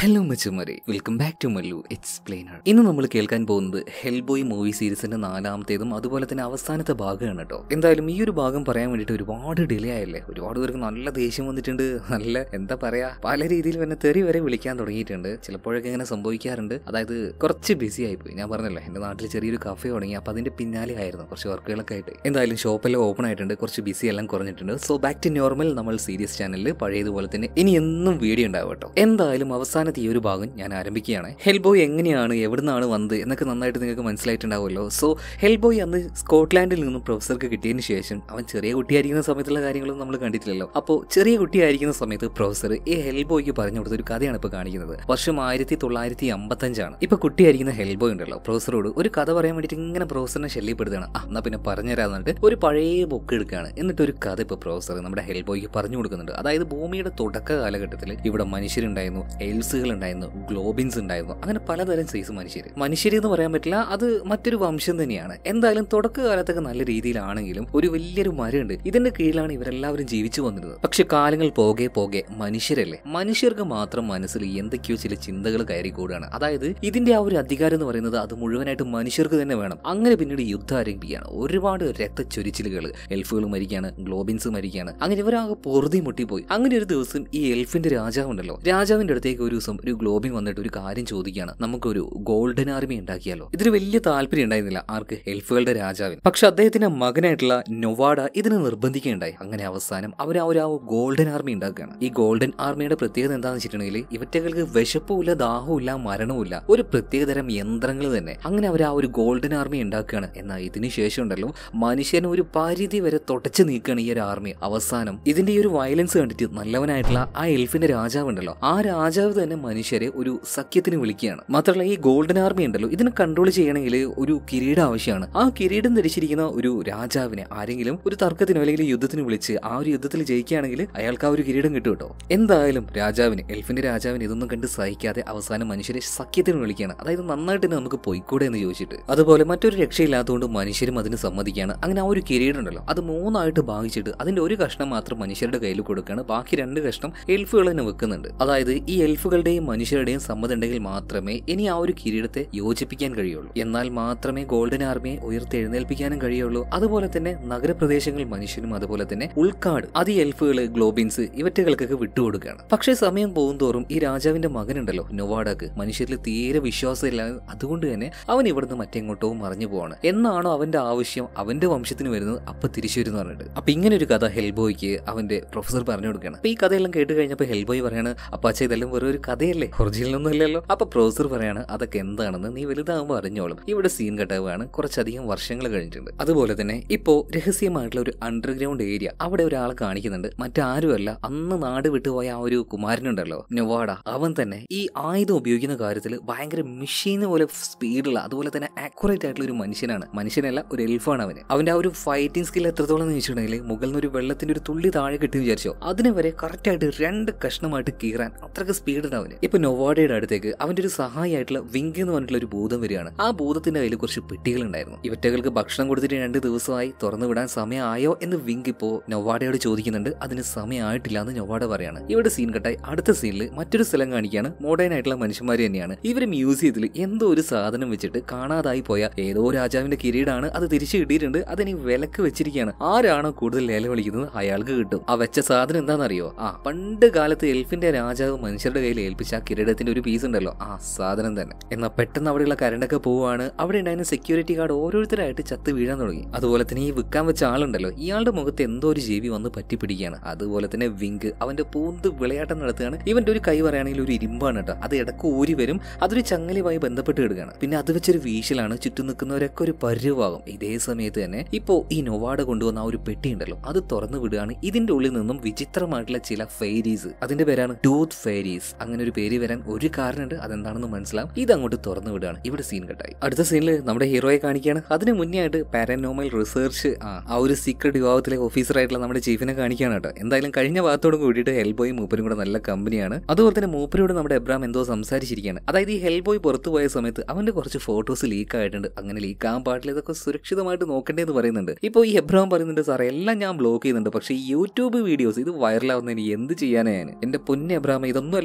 Hello മച്ചുമാരെ welcome back to Mallu explainer ഇന്ന് നമ്മൾ കേൾക്കാൻ പോകുന്നത് ഹെൽബോയ് മൂവി സീരീസിന്റെ നാലാമത്തേതും അതുപോലെ തന്നെ അവസാനത്തെ ഭാഗമാണ് കേട്ടോ എന്തായാലും ഈ ഒരു ഭാഗം പറയാൻ വേണ്ടിയിട്ട് ഒരുപാട് ഡിലേ ആയല്ലേ ഒരുപാട് പേർക്ക് നല്ല ദേഷ്യം വന്നിട്ടുണ്ട് നല്ല എന്താ പറയാ പല രീതിയിൽ തന്നെ തെറി വരെ വിളിക്കാൻ തുടങ്ങിയിട്ടുണ്ട് ചിലപ്പോഴൊക്കെ ഇങ്ങനെ സംഭവിക്കാറുണ്ട് അതായത് കുറച്ച് ബിസി ആയിപ്പോയി ഞാൻ പറഞ്ഞല്ലോ എന്റെ നാട്ടിൽ ചെറിയൊരു കഫേ തുടങ്ങി അപ്പൊ അതിന്റെ പിന്നാലെ ആയിരുന്നു കുറച്ച് വർക്കുകളൊക്കെ ആയിട്ട് എന്തായാലും ഷോപ്പെല്ലാം ഓപ്പൺ ആയിട്ടുണ്ട് കുറച്ച് ബിസി എല്ലാം കുറഞ്ഞിട്ടുണ്ട് സോ ബാക്ക് ടു നോർമൽ നമ്മൾ സീരീസ് ചാനലിൽ പഴയതുപോലെ തന്നെ ഇനി എന്നും വീഡിയോ ഉണ്ടാവും കേട്ടോ എന്തായാലും അവസാനത്തെ ഈ ഒരു ഭാഗം ഞാൻ ആരംഭിക്കുകയാണ് ഹെൽബോയ് എങ്ങനെയാണ് എവിടുന്നാണ് വന്നത് എന്നൊക്കെ നന്നായിട്ട് നിങ്ങൾക്ക് മനസ്സിലായിട്ടുണ്ടാവുമല്ലോ സോ ഹെൽബോയ് അന്ന് സ്കോട്ട്ലാൻഡിൽ നിന്നും പ്രൊഫസർക്ക് കിട്ടിയതിന് ശേഷം അവൻ ചെറിയ കുട്ടിയായിരിക്കുന്ന സമയത്തുള്ള കാര്യങ്ങളൊന്നും നമ്മൾ കണ്ടിട്ടില്ലല്ലോ അപ്പോൾ ചെറിയ കുട്ടിയായിരിക്കുന്ന സമയത്ത് പ്രൊഫസർ ഈ ഹെൽബോയ്ക്ക് പറഞ്ഞു കൊടുത്ത ഒരു കഥയാണ് ഇപ്പോൾ കാണിക്കുന്നത് വർഷം ആയിരത്തി തൊള്ളായിരത്തി അമ്പത്തഞ്ചാണ് ഇപ്പൊ കുട്ടിയായിരിക്കുന്ന ഹെൽബോയ് ഉണ്ടല്ലോ പ്രൊഫസറോട് ഒരു കഥ പറയാൻ വേണ്ടിയിട്ട് ഇങ്ങനെ പ്രൊഫസറിനെ ശല്യപ്പെടുത്തുകയാണ് ആ എന്നാ പിന്നെ പറഞ്ഞുതരാന്ന് പറഞ്ഞിട്ട് ഒരു പഴയ ബുക്ക് എടുക്കുകയാണ് എന്നിട്ട് ഒരു കഥ ഇപ്പോൾ പ്രൊഫസർ നമ്മുടെ ഹെൽബോയ്ക്ക് പറഞ്ഞു കൊടുക്കുന്നുണ്ട് അതായത് ഭൂമിയുടെ തുടക്ക കാലഘട്ടത്തിൽ ഇവിടെ മനുഷ്യരുണ്ടായിരുന്നു എൽസുകൾ ഉണ്ടായിരുന്നു ഗ്ലോബിൻസ് ഉണ്ടായിരുന്നു അങ്ങനെ പലതരം സൈസ് മനുഷ്യർ മനുഷ്യർ എന്ന് പറയാൻ പറ്റില്ല അത് മറ്റൊരു വംശം തന്നെയാണ് എന്തായാലും തുടക്ക കാലത്തൊക്കെ നല്ല രീതിയിലാണെങ്കിലും ഒരു വലിയൊരു മരമുണ്ട് ഇതിന്റെ കീഴിലാണ് ഇവരെല്ലാവരും ജീവിച്ചു വന്നിരുന്നത് പക്ഷെ കാലങ്ങൾ പോകെ പോകെ മനുഷ്യരല്ലേ മനുഷ്യർക്ക് മാത്രം മനസ്സിൽ എന്തൊക്കെയോ ചില ചിന്തകൾ കയറി കൂടുകയാണ് അതായത് ഇതിന്റെ ആ ഒരു അധികാരം എന്ന് പറയുന്നത് അത് മുഴുവനായിട്ട് മനുഷ്യർക്ക് തന്നെ വേണം അങ്ങനെ പിന്നീട് യുദ്ധം ആരംഭിക്കുകയാണ് ഒരുപാട് രക്തച്ചൊരിച്ചിലുകൾ എൽഫുകൾ മരിക്കുകയാണ് ഗ്ലോബിൻസ് മരിക്കുകയാണ് അങ്ങനെ ഇവരാകെ പൊറുതി മുട്ടിപ്പോയി അങ്ങനെ ഒരു ദിവസം ഈ എൽഫിന്റെ രാജാവ് ഉണ്ടല്ലോ രാജാവിന്റെ അടുത്തേക്ക് ഒരു ദിവസം ഒരു ഗ്ലോബിൻ വന്നിട്ട് ഒരു കാര്യം ചോദിക്കുകയാണ് നമുക്കൊരു ഗോൾഡൻ ആർമി ഉണ്ടാക്കിയാലോ ഇതിന് വലിയ താല്പര്യം ഉണ്ടായിരുന്നില്ല ആർക്ക് എൽഫുകളുടെ രാജാവിന് പക്ഷെ അദ്ദേഹത്തിന്റെ മകനായിട്ടുള്ള നൊവാഡ ഇതിനെ നിർബന്ധിക്കുകയുണ്ടായി അങ്ങനെ അവസാനം അവർ ആ ഒരു ആ ഗോൾഡൻ ആർമി ഉണ്ടാക്കുകയാണ് ഈ ഗോൾഡൻ ആർമിയുടെ പ്രത്യേകത എന്താണെന്ന് വെച്ചിട്ടുണ്ടെങ്കിൽ ഇവറ്റകൾക്ക് വിശപ്പുമില്ല ദാഹവുമില്ല മരണവുമില്ല ഒരു പ്രത്യേകതരം യന്ത്രങ്ങൾ തന്നെ അങ്ങനെ അവർ ആ ഒരു ഗോൾഡൻ ആർമി ഉണ്ടാക്കുകയാണ് എന്നാൽ ഇതിന് ശേഷം ഉണ്ടല്ലോ മനുഷ്യനെ ഒരു പരിധി വരെ തുടച്ചു നീക്കുകയാണ് ഈ ഒരു ആർമി അവസാനം ഇതിന്റെ ഈ ഒരു വയലൻസ് കണ്ടിട്ട് നല്ലവനായിട്ടുള്ള ആ എൽഫിന്റെ രാജാവ് ഉണ്ടല്ലോ ആ രാജാവ് തന്നെ മനുഷ്യരെ ഒരു സഖ്യത്തിന് വിളിക്കുകയാണ് മാത്രമല്ല ഈ ഗോൾഡൻ ആർമി ഉണ്ടല്ലോ ഇതിനെ കൺട്രോൾ ചെയ്യണമെങ്കിൽ ഒരു കിരീടം ആവശ്യമാണ് ആ കിരീടം ധരിച്ചിരിക്കുന്ന ഒരു രാജാവിനെ ആരെങ്കിലും ഒരു തർക്കത്തിനോ അല്ലെങ്കിൽ യുദ്ധത്തിന് വിളിച്ച് ആ ഒരു യുദ്ധത്തിൽ ജയിക്കുകയാണെങ്കിൽ അയാൾക്ക് ആ ഒരു കിരീടം കിട്ടും കേട്ടോ എന്തായാലും രാജാവിന് എൽഫിന്റെ രാജാവിന് ഇതൊന്നും കണ്ട് സഹിക്കാതെ അവസാനം മനുഷ്യരെ സഖ്യത്തിന് വിളിക്കുകയാണ് അതായത് നന്നായിട്ട് തന്നെ നമുക്ക് പോയിക്കൂടെ എന്ന് ചോദിച്ചിട്ട് അതുപോലെ മറ്റൊരു രക്ഷയില്ലാത്തതുകൊണ്ട് മനുഷ്യരും അതിന് സമ്മതിക്കുകയാണ് അങ്ങനെ ആ ഒരു കിരീടം ഉണ്ടല്ലോ അത് മൂന്നായിട്ട് ഭാഗിച്ചിട്ട് അതിന്റെ ഒരു കഷ്ണം മാത്രം മനുഷ്യരുടെ കയ്യിൽ കൊടുക്കുകയാണ് ബാക്കി രണ്ട് കഷ്ണം എൽഫുകൾ തന്നെ വെക്കുന്നുണ്ട് അതായത് ഈ എൽഫുകളുടെയും മനുഷ്യരുടെയും സമ്മതം ഉണ്ടെങ്കിൽ മാത്രമേ ഇനി ആ ഒരു കിരീടത്തെ യോജിപ്പിക്കാൻ കഴിയുള്ളൂ എന്നാൽ മാത്രമേ ഗോൾഡൻ ആർമിയെ ഉയർത്തെഴുന്നേൽപ്പിക്കാനും കഴിയുള്ളൂ അതുപോലെ തന്നെ നഗരപ്രദേശങ്ങൾ മനുഷ്യനും അതുപോലെ തന്നെ ഉൾക്കാട് അത് ഈ എൽഫുകൾ ഗ്ലോബിൻസ് ഇവറ്റകൾക്കൊക്കെ വിട്ടുകൊടുക്കുകയാണ് പക്ഷേ സമയം പോകുന്തോറും ഈ രാജാവിന്റെ മകനുണ്ടല്ലോ നൊവാഡക്ക് മനുഷ്യരിൽ തീരെ വിശ്വാസമില്ല അതുകൊണ്ട് തന്നെ അവൻ ഇവിടുന്ന് മറ്റെങ്ങോട്ടോ മറിഞ്ഞു പോവാണ് എന്നാണോ അവന്റെ ആവശ്യം അവന്റെ വംശത്തിന് വരുന്നത് അപ്പൊ തിരിച്ചു വരുന്നു പറഞ്ഞിട്ട് അപ്പൊ ഇങ്ങനെ ഒരു കഥ ഹെൽബോയ്ക്ക് അവന്റെ പ്രൊഫസർ പറഞ്ഞു കൊടുക്കുകയാണ് അപ്പൊ ഈ കഥയെല്ലാം കേട്ട് കഴിഞ്ഞപ്പോൾ ഹെൽബോയ് പറയാണ് അപ്പാച്ച ഇതെല്ലാം വെറും ഒരു കഥയല്ലേ ഒറിജിനൽ ഒന്നും അല്ലല്ലോ അപ്പൊ പ്രൊഫസർ പറയാണ് അതൊക്കെ എന്താണെന്ന് നീ വലുതാകുമ്പോൾ അറിഞ്ഞോളും ഇവിടെ സീൻ കട്ടാവാണ് കുറച്ചധികം വർഷങ്ങൾ കഴിഞ്ഞിട്ടുണ്ട് അതുപോലെ തന്നെ ഇപ്പോ രഹസ്യമായിട്ടുള്ള ഒരു അണ്ടർഗ്രൗണ്ട് ഏരിയ അവിടെ ഒരാളെ കാണിക്കുന്നുണ്ട് മറ്റാരുമല്ല അന്ന് നാട് വിട്ടുപോയ ആ ഒരു കുമാരനുണ്ടല്ലോ നൊവാഡ അവൻ തന്നെ ഈ ആയുധം ഉപയോഗിക്കുന്ന കാര്യത്തിൽ ഭയങ്കര മെഷീന് പോലെ സ്പീഡുള്ള അതുപോലെ തന്നെ ആക്യുറേറ്റ് ആയിട്ടുള്ള ഒരു മനുഷ്യനാണ് മനുഷ്യനല്ല ഒരു എൽഫാണ് അവന് അവന്റെ ആ ഒരു ഫൈറ്റിംഗ് സ്കിൽ എത്രത്തോളം എന്ന് വെച്ചിട്ടുണ്ടെങ്കിൽ മുകളിൽ നിന്ന് ഒരു വെള്ളത്തിന്റെ ഒരു തുള്ളി താഴെ കിട്ടി വിചാരിച്ചോ അതിനെ വരെ കറക്റ്റ് ആയിട്ട് രണ്ട് കഷ്ണമായിട്ട് കീറാൻ അത്രയ്ക്ക് സ്പീഡ് ഉണ്ട് അവന് ഇപ്പൊ നൊവാഡയുടെ അടുത്തേക്ക് അവന്റെ ഒരു സഹായിയായിട്ടുള്ള വിങ്ക് എന്ന് പറഞ്ഞിട്ടുള്ള ഒരു ഭൂതം വരികയാണ് ആ ഭൂതത്തിന്റെ കയ്യിൽ കുറച്ച് പെട്ടികൾ ഉണ്ടായിരുന്നു ഇവറ്റകൾക്ക് ഭക്ഷണം കൊടുത്തിട്ട് രണ്ട് ദിവസമായി തുറന്നു വിടാൻ സമയമായോ എന്ന് വിങ്ക് ഇപ്പോ നൊവാഡയോട് ചോദിക്കുന്നുണ്ട് അതിന് സമയമായിട്ടില്ല എന്ന് നൊവാഡ പറയാണ് ഇവിടെ സീൻ കട്ടായി അടുത്ത സീനിൽ മറ്റൊരു സ്ഥലം കാണിക്കുകയാണ് മോഡേൺ ആയിട്ടുള്ള മനുഷ്യന്മാർ തന്നെയാണ് ഇവർ മ്യൂസിയത്തിൽ എന്തോ ഒരു സാധനം വെച്ചിട്ട് കാണാതായി പോയ ഏതോ രാജാവിന്റെ കിരീടാണ് അത് തിരിച്ചു കിട്ടിയിട്ടുണ്ട് അതിനി വിലക്ക് വെച്ചിരിക്കുകയാണ് ആരാണോ കൂടുതൽ ലേല വിളിക്കുന്നത് അയാൾക്ക് കിട്ടും ആ വെച്ച സാധനം എന്താണെന്നറിയോ ആ പണ്ട് കാലത്ത് എൽഫിന്റെ രാജാവ് മനുഷ്യരുടെ കയ്യിൽ ഏൽപ്പിച്ച ആ കിരീടത്തിന്റെ ഒരു പീസ് ഉണ്ടല്ലോ ആ സാധനം തന്നെ എന്നാൽ പെട്ടെന്ന് അവിടെയുള്ള കരണ്ടൊക്കെ പോവുകയാണ് അവിടെ ഉണ്ടായിരുന്ന സെക്യൂരിറ്റി ഗാർഡ് ഓരോരുത്തരായിട്ട് ചത്ത് വീഴാൻ തുടങ്ങി അതുപോലെ തന്നെ ഈ വിൽക്കാൻ വെച്ച ആളുണ്ടല്ലോ ഇയാളുടെ മുഖത്ത് എന്തോ ഒരു ജീവി വന്ന് പറ്റിപ്പിടിക്കുകയാണ് അതുപോലെ തന്നെ വിങ്ക് അവന്റെ പൂന്ത് വിളയാട്ടം നടത്തുകയാണ് ഇവന്റെ ഒരു കൈ പറയുകയാണെങ്കിൽ ഒരു ഇരുമ്പാണ് കേട്ടോ അത് ഇടക്ക് ഊരി വരും അതൊരു ചങ്ങലുമായി ബന്ധപ്പെട്ട് കിടക്കുകയാണ് പിന്നെ അത് വെച്ചൊരു വീശലാണ് ചുറ്റും നിൽക്കുന്നവരൊക്കെ ഒരു പരുവാകും ഇതേ സമയത്ത് തന്നെ ഇപ്പോ ഈ നൊവാഡ കൊണ്ടുവന്ന ആ ഒരു പെട്ടി ഉണ്ടല്ലോ അത് തുറന്നു വിടുകയാണ് ഇതിന്റെ ഉള്ളിൽ നിന്നും വിചിത്രമായിട്ടുള്ള ചില ഫെയരീസ് അതിന്റെ പേരാണ് ടൂത്ത് ഫെയരീസ് അങ്ങനെ ഒരു പേര് വരാൻ ഒരു കാരണമുണ്ട് അതെന്താണെന്ന് മനസ്സിലാവും ഇത് അങ്ങോട്ട് തുറന്നു വിടുകയാണ് ഇവിടെ സീൻ കട്ടായി അടുത്ത സീനിൽ നമ്മുടെ ഹീറോയെ കാണിക്കുകയാണ് അതിന് മുന്നേ ആയിട്ട് പാരനോമൽ റിസർച്ച് ആ ഒരു സീക്രട്ട് വിഭാഗത്തിലെ ഓഫീസറായിട്ടുള്ള നമ്മുടെ ചീഫിനെ കാണിക്കുകയാണ് കേട്ടോ എന്തായാലും കഴിഞ്ഞ ഭാഗത്തോട് കൂടിയിട്ട് ഹെൽബോയും മൂപ്പരും കൂടെ നല്ല കമ്പനിയാണ് അതുപോലെ തന്നെ മൂപ്പരോട് നമ്മുടെ എബ്രാം എന്തോ സംസാരിച്ചിരിക്കുകയാണ് അതായത് ഈ ഹെൽബോയ് പുറത്തു പോയ സമയത്ത് അവന്റെ കുറച്ച് ഫോട്ടോസ് ലീക്ക് ആയിട്ടുണ്ട് അങ്ങനെ ലീക്ക് ആകാൻ പാടില്ല ഇതൊക്കെ സുരക്ഷിതമായിട്ട് നോക്കണ്ടേന്ന് പറയുന്നുണ്ട് ഇപ്പോൾ ഈ എബ്രാം പറയുന്നുണ്ട് സാറേ എല്ലാം ഞാൻ ബ്ലോക്ക് ചെയ്യുന്നുണ്ട് പക്ഷേ ഈ യൂട്യൂബ് വീഡിയോസ് ഇത് വൈറലാവുന്നതിന് എന്ത് ചെയ്യാനാ ഞാൻ എന്റെ പൊന്നെ എബ്രാമ ഇതൊന്നും അല്ല വിഷയം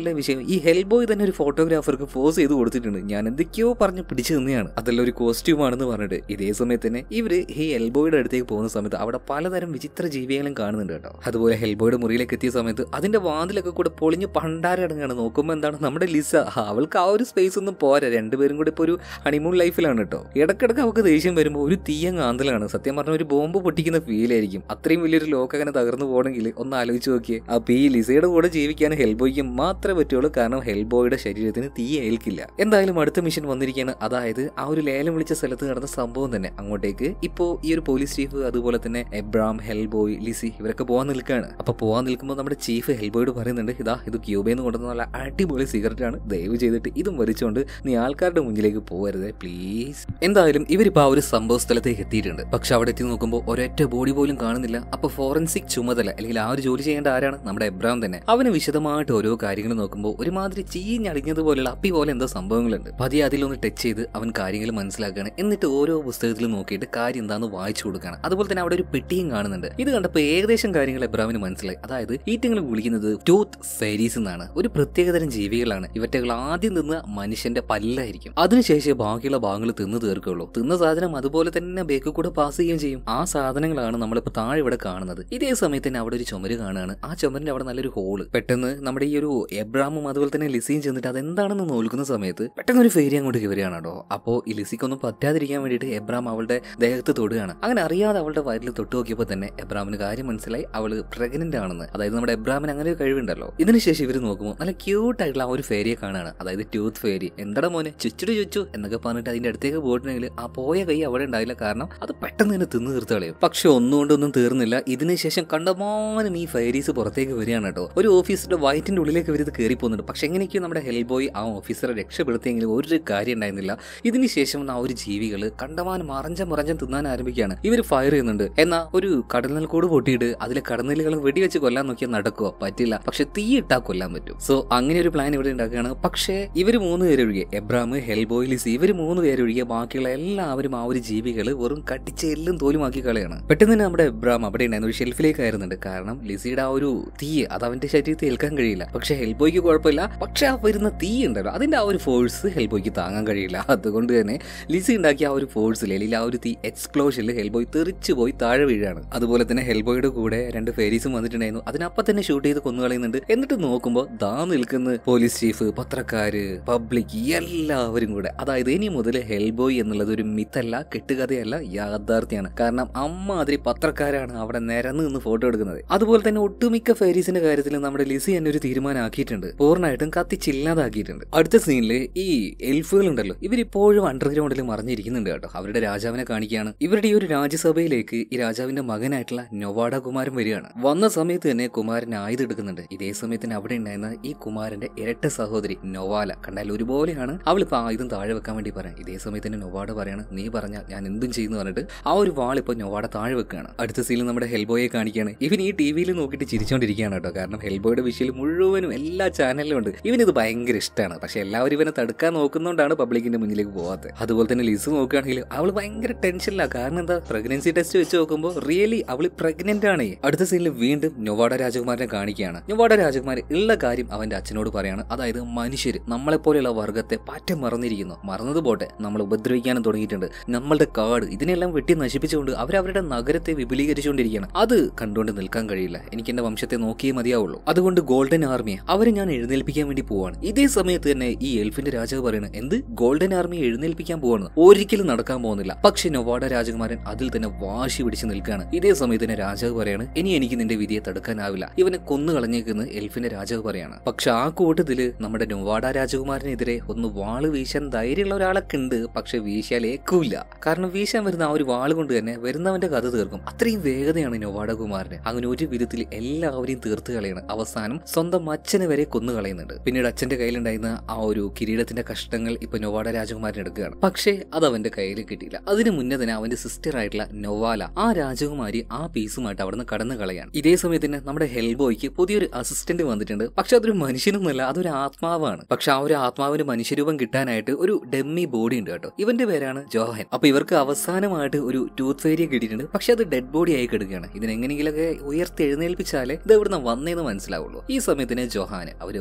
ഈ ഹെൽബോയ് തന്നെ ഒരു ഫോട്ടോഗ്രാഫർക്ക് പോസ് ചെയ്ത് കൊടുത്തിട്ടുണ്ട് ഞാൻ എന്തൊക്കെയോ പറഞ്ഞ് പിടിച്ചു നിന്നെയാണ് അതെല്ലാം ഒരു കോസ്റ്റ്യൂം ആണെന്ന് പറഞ്ഞിട്ട് ഇതേ സമയത്ത് തന്നെ ഇവര് ഈ ഹെൽബോയുടെ അടുത്തേക്ക് പോകുന്ന സമയത്ത് അവിടെ പലതരം വിചിത്ര ജീവികളും കാണുന്നുണ്ട് കേട്ടോ അതുപോലെ ഹെൽബോയുടെ മുറിയിലേക്ക് എത്തിയ സമയത്ത് അതിന്റെ വാതിലൊക്കെ കൂടെ പൊളിഞ്ഞ് പണ്ടാരടങ്ങാണ് നോക്കുമ്പോൾ എന്താണ് നമ്മുടെ ലിസ അവൾക്ക് ആ ഒരു സ്പേസ് ഒന്നും പോരാ രണ്ടുപേരും കൂടെ ഇപ്പോൾ ഒരു ഹണിമൂൺ ലൈഫിലാണ് കേട്ടോ ഇടക്കിടക്ക് അവൾക്ക് ദേഷ്യം വരുമ്പോൾ ഒരു തീയ കാന്തലാണ് സത്യം പറഞ്ഞ ഒരു ബോംബ് പൊട്ടിക്കുന്ന ഫീൽ ആയിരിക്കും അത്രയും വലിയൊരു ലോക്ക് അങ്ങനെ തകർന്നു പോകണമെങ്കിൽ ഒന്ന് ആലോചിച്ച് നോക്കിയേ അപ്പൊ ഈ ലിസയുടെ കൂടെ ജീവിക്കാൻ ഹെൽബോയ്ക്ക് മാത്രമേ പറ്റുള്ളൂ കാരണം ഹെൽബോയുടെ ശരീരത്തിന് തീ ഏൽക്കില്ല എന്തായാലും അടുത്ത മിഷൻ വന്നിരിക്കുകയാണ് അതായത് ആ ഒരു ലേലം വിളിച്ച സ്ഥലത്ത് നടന്ന സംഭവം തന്നെ അങ്ങോട്ടേക്ക് ഇപ്പോ ഈ ഒരു പോലീസ് ചീഫ് അതുപോലെ തന്നെ എബ്രാം ഹെൽബോയ് ലിസി ഇവരൊക്കെ പോകാൻ നിൽക്കുകയാണ് അപ്പൊ പോകാൻ നിൽക്കുമ്പോൾ നമ്മുടെ ചീഫ് ഹെൽബോയോട് പറയുന്നുണ്ട് ഇതാ ഇത് ക്യൂബയിൽ നിന്ന് കൊണ്ടുവന്ന നല്ല അടിപൊളി സിഗരറ്റ് ആണ് ദയവ് ചെയ്തിട്ട് ഇതും വലിച്ചുകൊണ്ട് നീ ആൾക്കാരുടെ മുന്നിലേക്ക് പോകരുത് പ്ലീസ് എന്തായാലും ഇവരിപ്പോ ആ ഒരു സംഭവ സ്ഥലത്തേക്ക് എത്തിയിട്ടുണ്ട് പക്ഷെ അവിടെ എത്തി നോക്കുമ്പോൾ ഒരൊറ്റ ബോഡി പോലും കാണുന്നില്ല അപ്പൊ ഫോറൻസിക് ചുമതല അല്ലെങ്കിൽ ആ ഒരു ജോലി ചെയ്യേണ്ട ആരാണ് നമ്മുടെ എബ്രാം തന്നെ അവന് വിശദമായിട്ട് ഓരോ കാര്യങ്ങൾ നോക്കുമ്പോൾ ഒരുമാതിരി ചീഞ്ഞടിഞ്ഞതുപോലെയുള്ള അപ്പി പോലെ എന്തോ സംഭവങ്ങളുണ്ട് പതിയെ അതിലൊന്ന് ടച്ച് ചെയ്ത് അവൻ കാര്യങ്ങൾ മനസ്സിലാക്കുകയാണ് എന്നിട്ട് ഓരോ പുസ്തകത്തിൽ നോക്കിയിട്ട് കാര്യം എന്താന്ന് വായിച്ചു കൊടുക്കുകയാണ് അതുപോലെ തന്നെ അവിടെ ഒരു പെട്ടിയും കാണുന്നുണ്ട് ഇത് കണ്ടപ്പോൾ ഏകദേശം കാര്യങ്ങൾ എബ്രാമിന് മനസ്സിലായി അതായത് ഈറ്റങ്ങൾ വിളിക്കുന്നത് ടൂത്ത് ഫെരീസ് എന്നാണ് ഒരു പ്രത്യേകതരം ജീവികളാണ് ഇവറ്റകൾ ആദ്യം തിന്ന് മനുഷ്യന്റെ പല്ലായിരിക്കും അതിനുശേഷം ബാക്കിയുള്ള ഭാഗങ്ങൾ തിന്ന് തീർക്കുള്ളൂ തിന്ന സാധനം അതുപോലെ തന്നെ ബേക്ക് കൂടെ പാസ് ചെയ്യുകയും ചെയ്യും ആ സാധനങ്ങളാണ് നമ്മളിപ്പോൾ താഴെ ഇവിടെ കാണുന്നത് ഇതേ സമയത്ത് തന്നെ അവിടെ ഒരു ചുമര് കാണുകയാണ് ആ ചുമരിന്റെ അവിടെ നല്ലൊരു ഹോള് പെട്ടെന്ന് നമ്മുടെ ഈ ഒരു എബ്രാമും അതുപോലെ തന്നെ ലിസിയും ചെന്നിട്ട് അതെന്താണെന്ന് നോൽക്കുന്ന സമയത്ത് പെട്ടെന്ന് ഒരു ഫേരി അങ്ങോട്ട് കയറുകയാണ് കേട്ടോ അപ്പോൾ ഈ ലിസിക്കൊന്നും പറ്റാതിരിക്കാൻ വേണ്ടിയിട്ട് എബ്രാം അവളുടെ ദേഹത്ത് തൊടുകയാണ് അങ്ങനെ അറിയാതെ അവളുടെ വയറ്റിൽ തൊട്ട് നോക്കിയപ്പോൾ തന്നെ എബ്രാമിന് കാര്യം മനസ്സിലായി അവള് പ്രഗ്നന്റ് ആണെന്ന് അതായത് നമ്മുടെ എബ്രാമിന് അങ്ങനെ ഒരു കഴിവുണ്ടല്ലോ ഇതിനുശേഷം ഇവർ നോക്കുമ്പോൾ നല്ല ക്യൂട്ട് ആയിട്ടുള്ള ആ ഒരു ഫേരിയെ കാണുകയാണ് അതായത് ട്യൂത്ത് ഫേരി എന്താടാ മോനെ ചുച്ചുടു ചുച്ചു എന്നൊക്കെ പറഞ്ഞിട്ട് അതിന്റെ അടുത്തേക്ക് പോയിട്ടുണ്ടെങ്കിൽ ആ പോയ കൈ അവിടെ ഉണ്ടായില്ല കാരണം അത് പെട്ടെന്ന് തന്നെ തിന്ന് തീർത്ത് കളയും പക്ഷെ ഒന്നുകൊണ്ടൊന്നും തീർന്നില്ല ഇതിനുശേഷം കണ്ടമാനം ഈ ഫയരീസ് പുറത്തേക്ക് വരികയാണ് കേട്ടോ ഒരു ഓഫീസറുടെ വയറ്റിന്റെ ഉള്ളിലേക്ക് ഇവർ ഇത് കയറി പോകുന്നുണ്ട് പക്ഷെ എങ്ങനെയൊക്കെയോ നമ്മുടെ ഹെൽബോയ് ആ ഓഫീസറെ രക്ഷപ്പെടുത്തിയെങ്കിലും ഒരു കാര്യം ഉണ്ടായിരുന്നില്ല ഇതിനുശേഷം ആ ഒരു ജീവികൾ കണ്ടമാനം മറഞ്ചം മറഞ്ചം തിന്നാൻ ആരംഭിക്കുകയാണ് ഇവർ ഫയർ ചെയ്യുന്നുണ്ട് എന്നാൽ ഒരു കടന്നൽ കൂട് പൊട്ടിയിട്ട് അതിലെ കടന്നലുകൾ വെടിവെച്ച് കൊല്ലാൻ നോക്കിയാൽ നടക്കുമോ പറ്റില്ല പക്ഷെ തീ ഇട്ടാ കൊല്ലാൻ പറ്റും സോ അങ്ങനെ ഒരു പ്ലാൻ ഇവിടെ ഉണ്ടാക്കുകയാണ് പക്ഷേ ഇവർ മൂന്ന് പേരൊഴികെ എബ്രാം ഹെൽബോയ് ലിസി ഇവർ മൂന്ന് പേരൊഴികെ ബാക്കിയുള്ള എല്ലാവരും ആ ഒരു ജീവികൾ വെറും കടിച്ച് എല്ലും തോലുമാക്കി കളയാണ് പെട്ടെന്ന് തന്നെ നമ്മുടെ എബ്രാം അവിടെ ഉണ്ടായിരുന്ന ഒരു ഷെൽഫിലേക്ക് ആയിരുന്നുണ്ട് കാരണം ലിസിയുടെ ആ ഒരു തീ അത് അവന്റെ ശരീരത്തിൽ ഏൽക്കാൻ കഴിയില്ല പക്ഷെ ഹെൽബോയ്ക്ക് കുഴപ്പമില്ല പക്ഷെ ആ വരുന്ന തീ ഉണ്ടല്ലോ അതിന്റെ ആ ഒരു ഫോഴ്സ് ഹെൽബോയ്ക്ക് താങ്ങാൻ കഴിയില്ല അതുകൊണ്ട് തന്നെ ലിസി ഉണ്ടാക്കിയ ആ ഒരു ഫോഴ്സിൽ അല്ലെങ്കിൽ ആ ഒരു തീ എക്സ്പ്ലോഷനിൽ ഹെൽബോയ് തെറിച്ചു പോയി താഴെ വീഴാണ് അതുപോലെ തന്നെ ഹെൽബോയുടെ കൂടെ രണ്ട് ഫേരീസും വന്നിട്ടുണ്ടായിരുന്നു അതിനപ്പം തന്നെ ഷൂട്ട് ചെയ്ത് കൊന്നു കളയുന്നുണ്ട് എന്നിട്ട് നോക്കുമ്പോൾ ദാ നിൽക്കുന്ന പോലീസ് ചീഫ് പത്രക്കാര് പബ്ലിക് എല്ലാവരും കൂടെ അതായത് ഇനി മുതൽ ഹെൽബോയ് എന്നുള്ളത് ഒരു മിത്തല്ല കെട്ടുകഥയല്ല യാഥാർത്ഥ്യമാണ് കാരണം അമ്മാതിരി പത്രക്കാരാണ് അവിടെ നിരന്ന് നിന്ന് ഫോട്ടോ എടുക്കുന്നത് അതുപോലെ തന്നെ ഒട്ടുമിക്ക ഫേരീസിന്റെ കാര്യത്തിൽ നമ്മുടെ ലിസി തന്നെ ഒരു തീരുമാനമാക്കിയിട്ടുണ്ട് പൂർണ്ണമായിട്ടും കത്തിച്ചില്ലാതാക്കിയിട്ടുണ്ട് അടുത്ത സീനിൽ ഈ എൽഫുകൾ ഉണ്ടല്ലോ ഇവരിപ്പോഴും അണ്ടർഗ്രൗണ്ടിൽ മറിഞ്ഞിരിക്കുന്നുണ്ട് കേട്ടോ അവരുടെ രാജാവിനെ കാണിക്കുകയാണ് ഇവരുടെ ഈ ഒരു രാജ്യസഭയിലേക്ക് ഈ രാജാവിന്റെ മകനായിട്ടുള്ള നൊവാഡ കുമാരൻ വരികയാണ് വന്ന സമയത്ത് തന്നെ കുമാരൻ ആയുധം എടുക്കുന്നുണ്ട് ഇതേ സമയത്തിന് അവിടെ ഉണ്ടായിരുന്ന ഈ കുമാരന്റെ ഇരട്ട സഹോദരി നൊവാല കണ്ടാൽ ഒരുപോലെയാണ് അവളിപ്പോ ആയുധം താഴെ വെക്കാൻ വേണ്ടി പറയാം ഇതേ സമയത്ത് തന്നെ നൊവാഡ പറയാണ് നീ പറഞ്ഞാൽ ഞാൻ എന്തും ചെയ്യുന്നു പറഞ്ഞിട്ട് ആ ഒരു വാൾ ഇപ്പൊ നൊവാഡ താഴെ വെക്കുകയാണ് അടുത്ത സീനിൽ നമ്മുടെ ഹെൽബോയെ കാണിക്കുകയാണ് ഇവൻ ഈ ടി വിയിൽ നോക്കിയിട്ട് ചിരിച്ചോണ്ടിരിക്കുകയാണ് കേട്ടോ കാരണം ഹെൽബോയുടെ വിഷയിൽ മുഴുവനും എല്ലാ ചാനലിലും ഉണ്ട് ഇവനിത് ഭയങ്കര ഇഷ്ടമാണ് പക്ഷെ എല്ലാവരും ഇവനെ തടുക്കാൻ നോക്കുന്നതുകൊണ്ടാണ് പബ്ലിക്കിന്റെ മുന്നിലേക്ക് പോകാത്തത് അതുപോലെ തന്നെ ലിസ് നോക്കുകയാണെങ്കിൽ അവൾ ഭയങ്കര ടെൻഷനിലാണ് കാരണം എന്താ പ്രഗ്നൻസി ടെസ്റ്റ് വെച്ച് നോക്കുമ്പോൾ റിയലി അവൾ പ്രഗ്നന്റ് ആണ് അടുത്ത സീനിൽ വീണ്ടും നൊവാഡ രാജകുമാരനെ കാണിക്കുകയാണ് നൊവാഡ രാജകുമാരൻ ഉള്ള കാര്യം അവന്റെ അച്ഛനോട് പറയാണ് അതായത് മനുഷ്യർ നമ്മളെപ്പോലെയുള്ള വർഗത്തെ പാറ്റം മറന്നിരിക്കുന്നു മറന്നത് പോട്ടെ നമ്മൾ ഉപദ്രവിക്കാനും തുടങ്ങിയിട്ടുണ്ട് നമ്മളുടെ കാട് ഇതിനെല്ലാം വെട്ടി നശിപ്പിച്ചുകൊണ്ട് അവരവരുടെ നഗരത്തെ വിപുലീകരിച്ചുകൊണ്ടിരിക്കുകയാണ് അത് കണ്ടുകൊണ്ട് നിൽക്കാൻ കഴിയില്ല എനിക്ക് എന്റെ വംശത്തെ നോക്കിയേ മതിയാവുള്ളൂ അതുകൊണ്ട് ഗോൾഡൻ ആർമിയെ അവരെ ഞാൻ എഴുന്നേൽപ്പിക്കാൻ വേണ്ടി പോവാണ് ഇതേ സമയത്ത് തന്നെ ഈ എൽഫിന്റെ രാജാവ് പറയുന്നത് എന്ത് ഗോൾഡൻ ആർമിയെ എഴുന്നേൽപ്പിക്കാൻ പോവാണ് ഒരിക്കലും നടക്കാൻ പോകുന്നില്ല പക്ഷെ നൊവാഡ രാജകുമാരൻ അതിൽ തന്നെ വാശി പിടിച്ച് നിൽക്കുകയാണ് ഇതേ സമയത്ത് തന്നെ രാജാവ് പറയാണ് ഇനി എനിക്ക് നിന്റെ വിധിയെ തടുക്കാനാവില്ല ഇവനെ കൊന്നു കളഞ്ഞേക്കെന്ന് എൽഫിന്റെ രാജാവ് പറയാണ് പക്ഷെ ആ കൂട്ടത്തില് നമ്മുടെ നൊവാഡ രാജകുമാരനെതിരെ ഒന്ന് വാള് വീശാൻ ധൈര്യമുള്ള ഒരാളൊക്കെ ഉണ്ട് പക്ഷെ വീശാൽ ഏക്കൂല കാരണം വീശാൻ വരുന്ന ആ ഒരു വാള് കൊണ്ട് തന്നെ വരുന്നവന്റെ കഥ തീർക്കും അത്രയും വേഗതയാണ് നൊവാഡ കുമാരന് അങ്ങനെ ഒരു വിധത്തിൽ എല്ലാവരെയും തീർത്ത് കളയാണ് അവസാനം സ്വന്തം അച്ഛനെ വരെ കൊന്നു കളയുന്നുണ്ട് പിന്നീട് അച്ഛന്റെ കയ്യിലുണ്ടായിരുന്ന ആ ഒരു കിരീടത്തിന്റെ കഷ്ടങ്ങൾ ഇപ്പൊ നൊവാഡ രാജകുമാരൻ എടുക്കുകയാണ് പക്ഷേ അത് അവന്റെ കയ്യിൽ കിട്ടിയില്ല അതിന് മുന്നേ തന്നെ അവന്റെ സിസ്റ്റർ ആയിട്ടുള്ള നൊവാല ആ രാജകുമാരി ആ പീസുമായിട്ട് അവിടുന്ന് കടന്നു കളയാണ് ഇതേ സമയത്ത് തന്നെ നമ്മുടെ ഹെൽബോയ്ക്ക് പുതിയൊരു അസിസ്റ്റന്റ് വന്നിട്ടുണ്ട് പക്ഷെ അതൊരു മനുഷ്യനൊന്നുമല്ല അതൊരു ആത്മാവാണ് പക്ഷെ ആ ഒരു ആത്മാവിന് മനുഷ്യരൂപം കിട്ടാനായിട്ട് ഒരു ഡെമ്മി ബോഡി ഉണ്ട് കേട്ടോ ഇവന്റെ പേരാണ് ജോഹൻ അപ്പൊ ഇവർക്ക് അവസാനമായിട്ട് ഒരു ടൂത്ത് ഫെയറിയെ കിട്ടിയിട്ടുണ്ട് പക്ഷെ അത് ഡെഡ് ബോഡി ആയി കിടക്കുകയാണ് ഇതിനെങ്ങനെയെങ്കിലൊക്കെ ഉയർത്തി എഴുന്നേൽപ്പിച്ചാലേ ഇത് എവിടുന്ന് വന്നേന്ന് മനസ്സിലാവുള്ളൂ ഈ സമയത്തിന് ജോഹാന് അവര്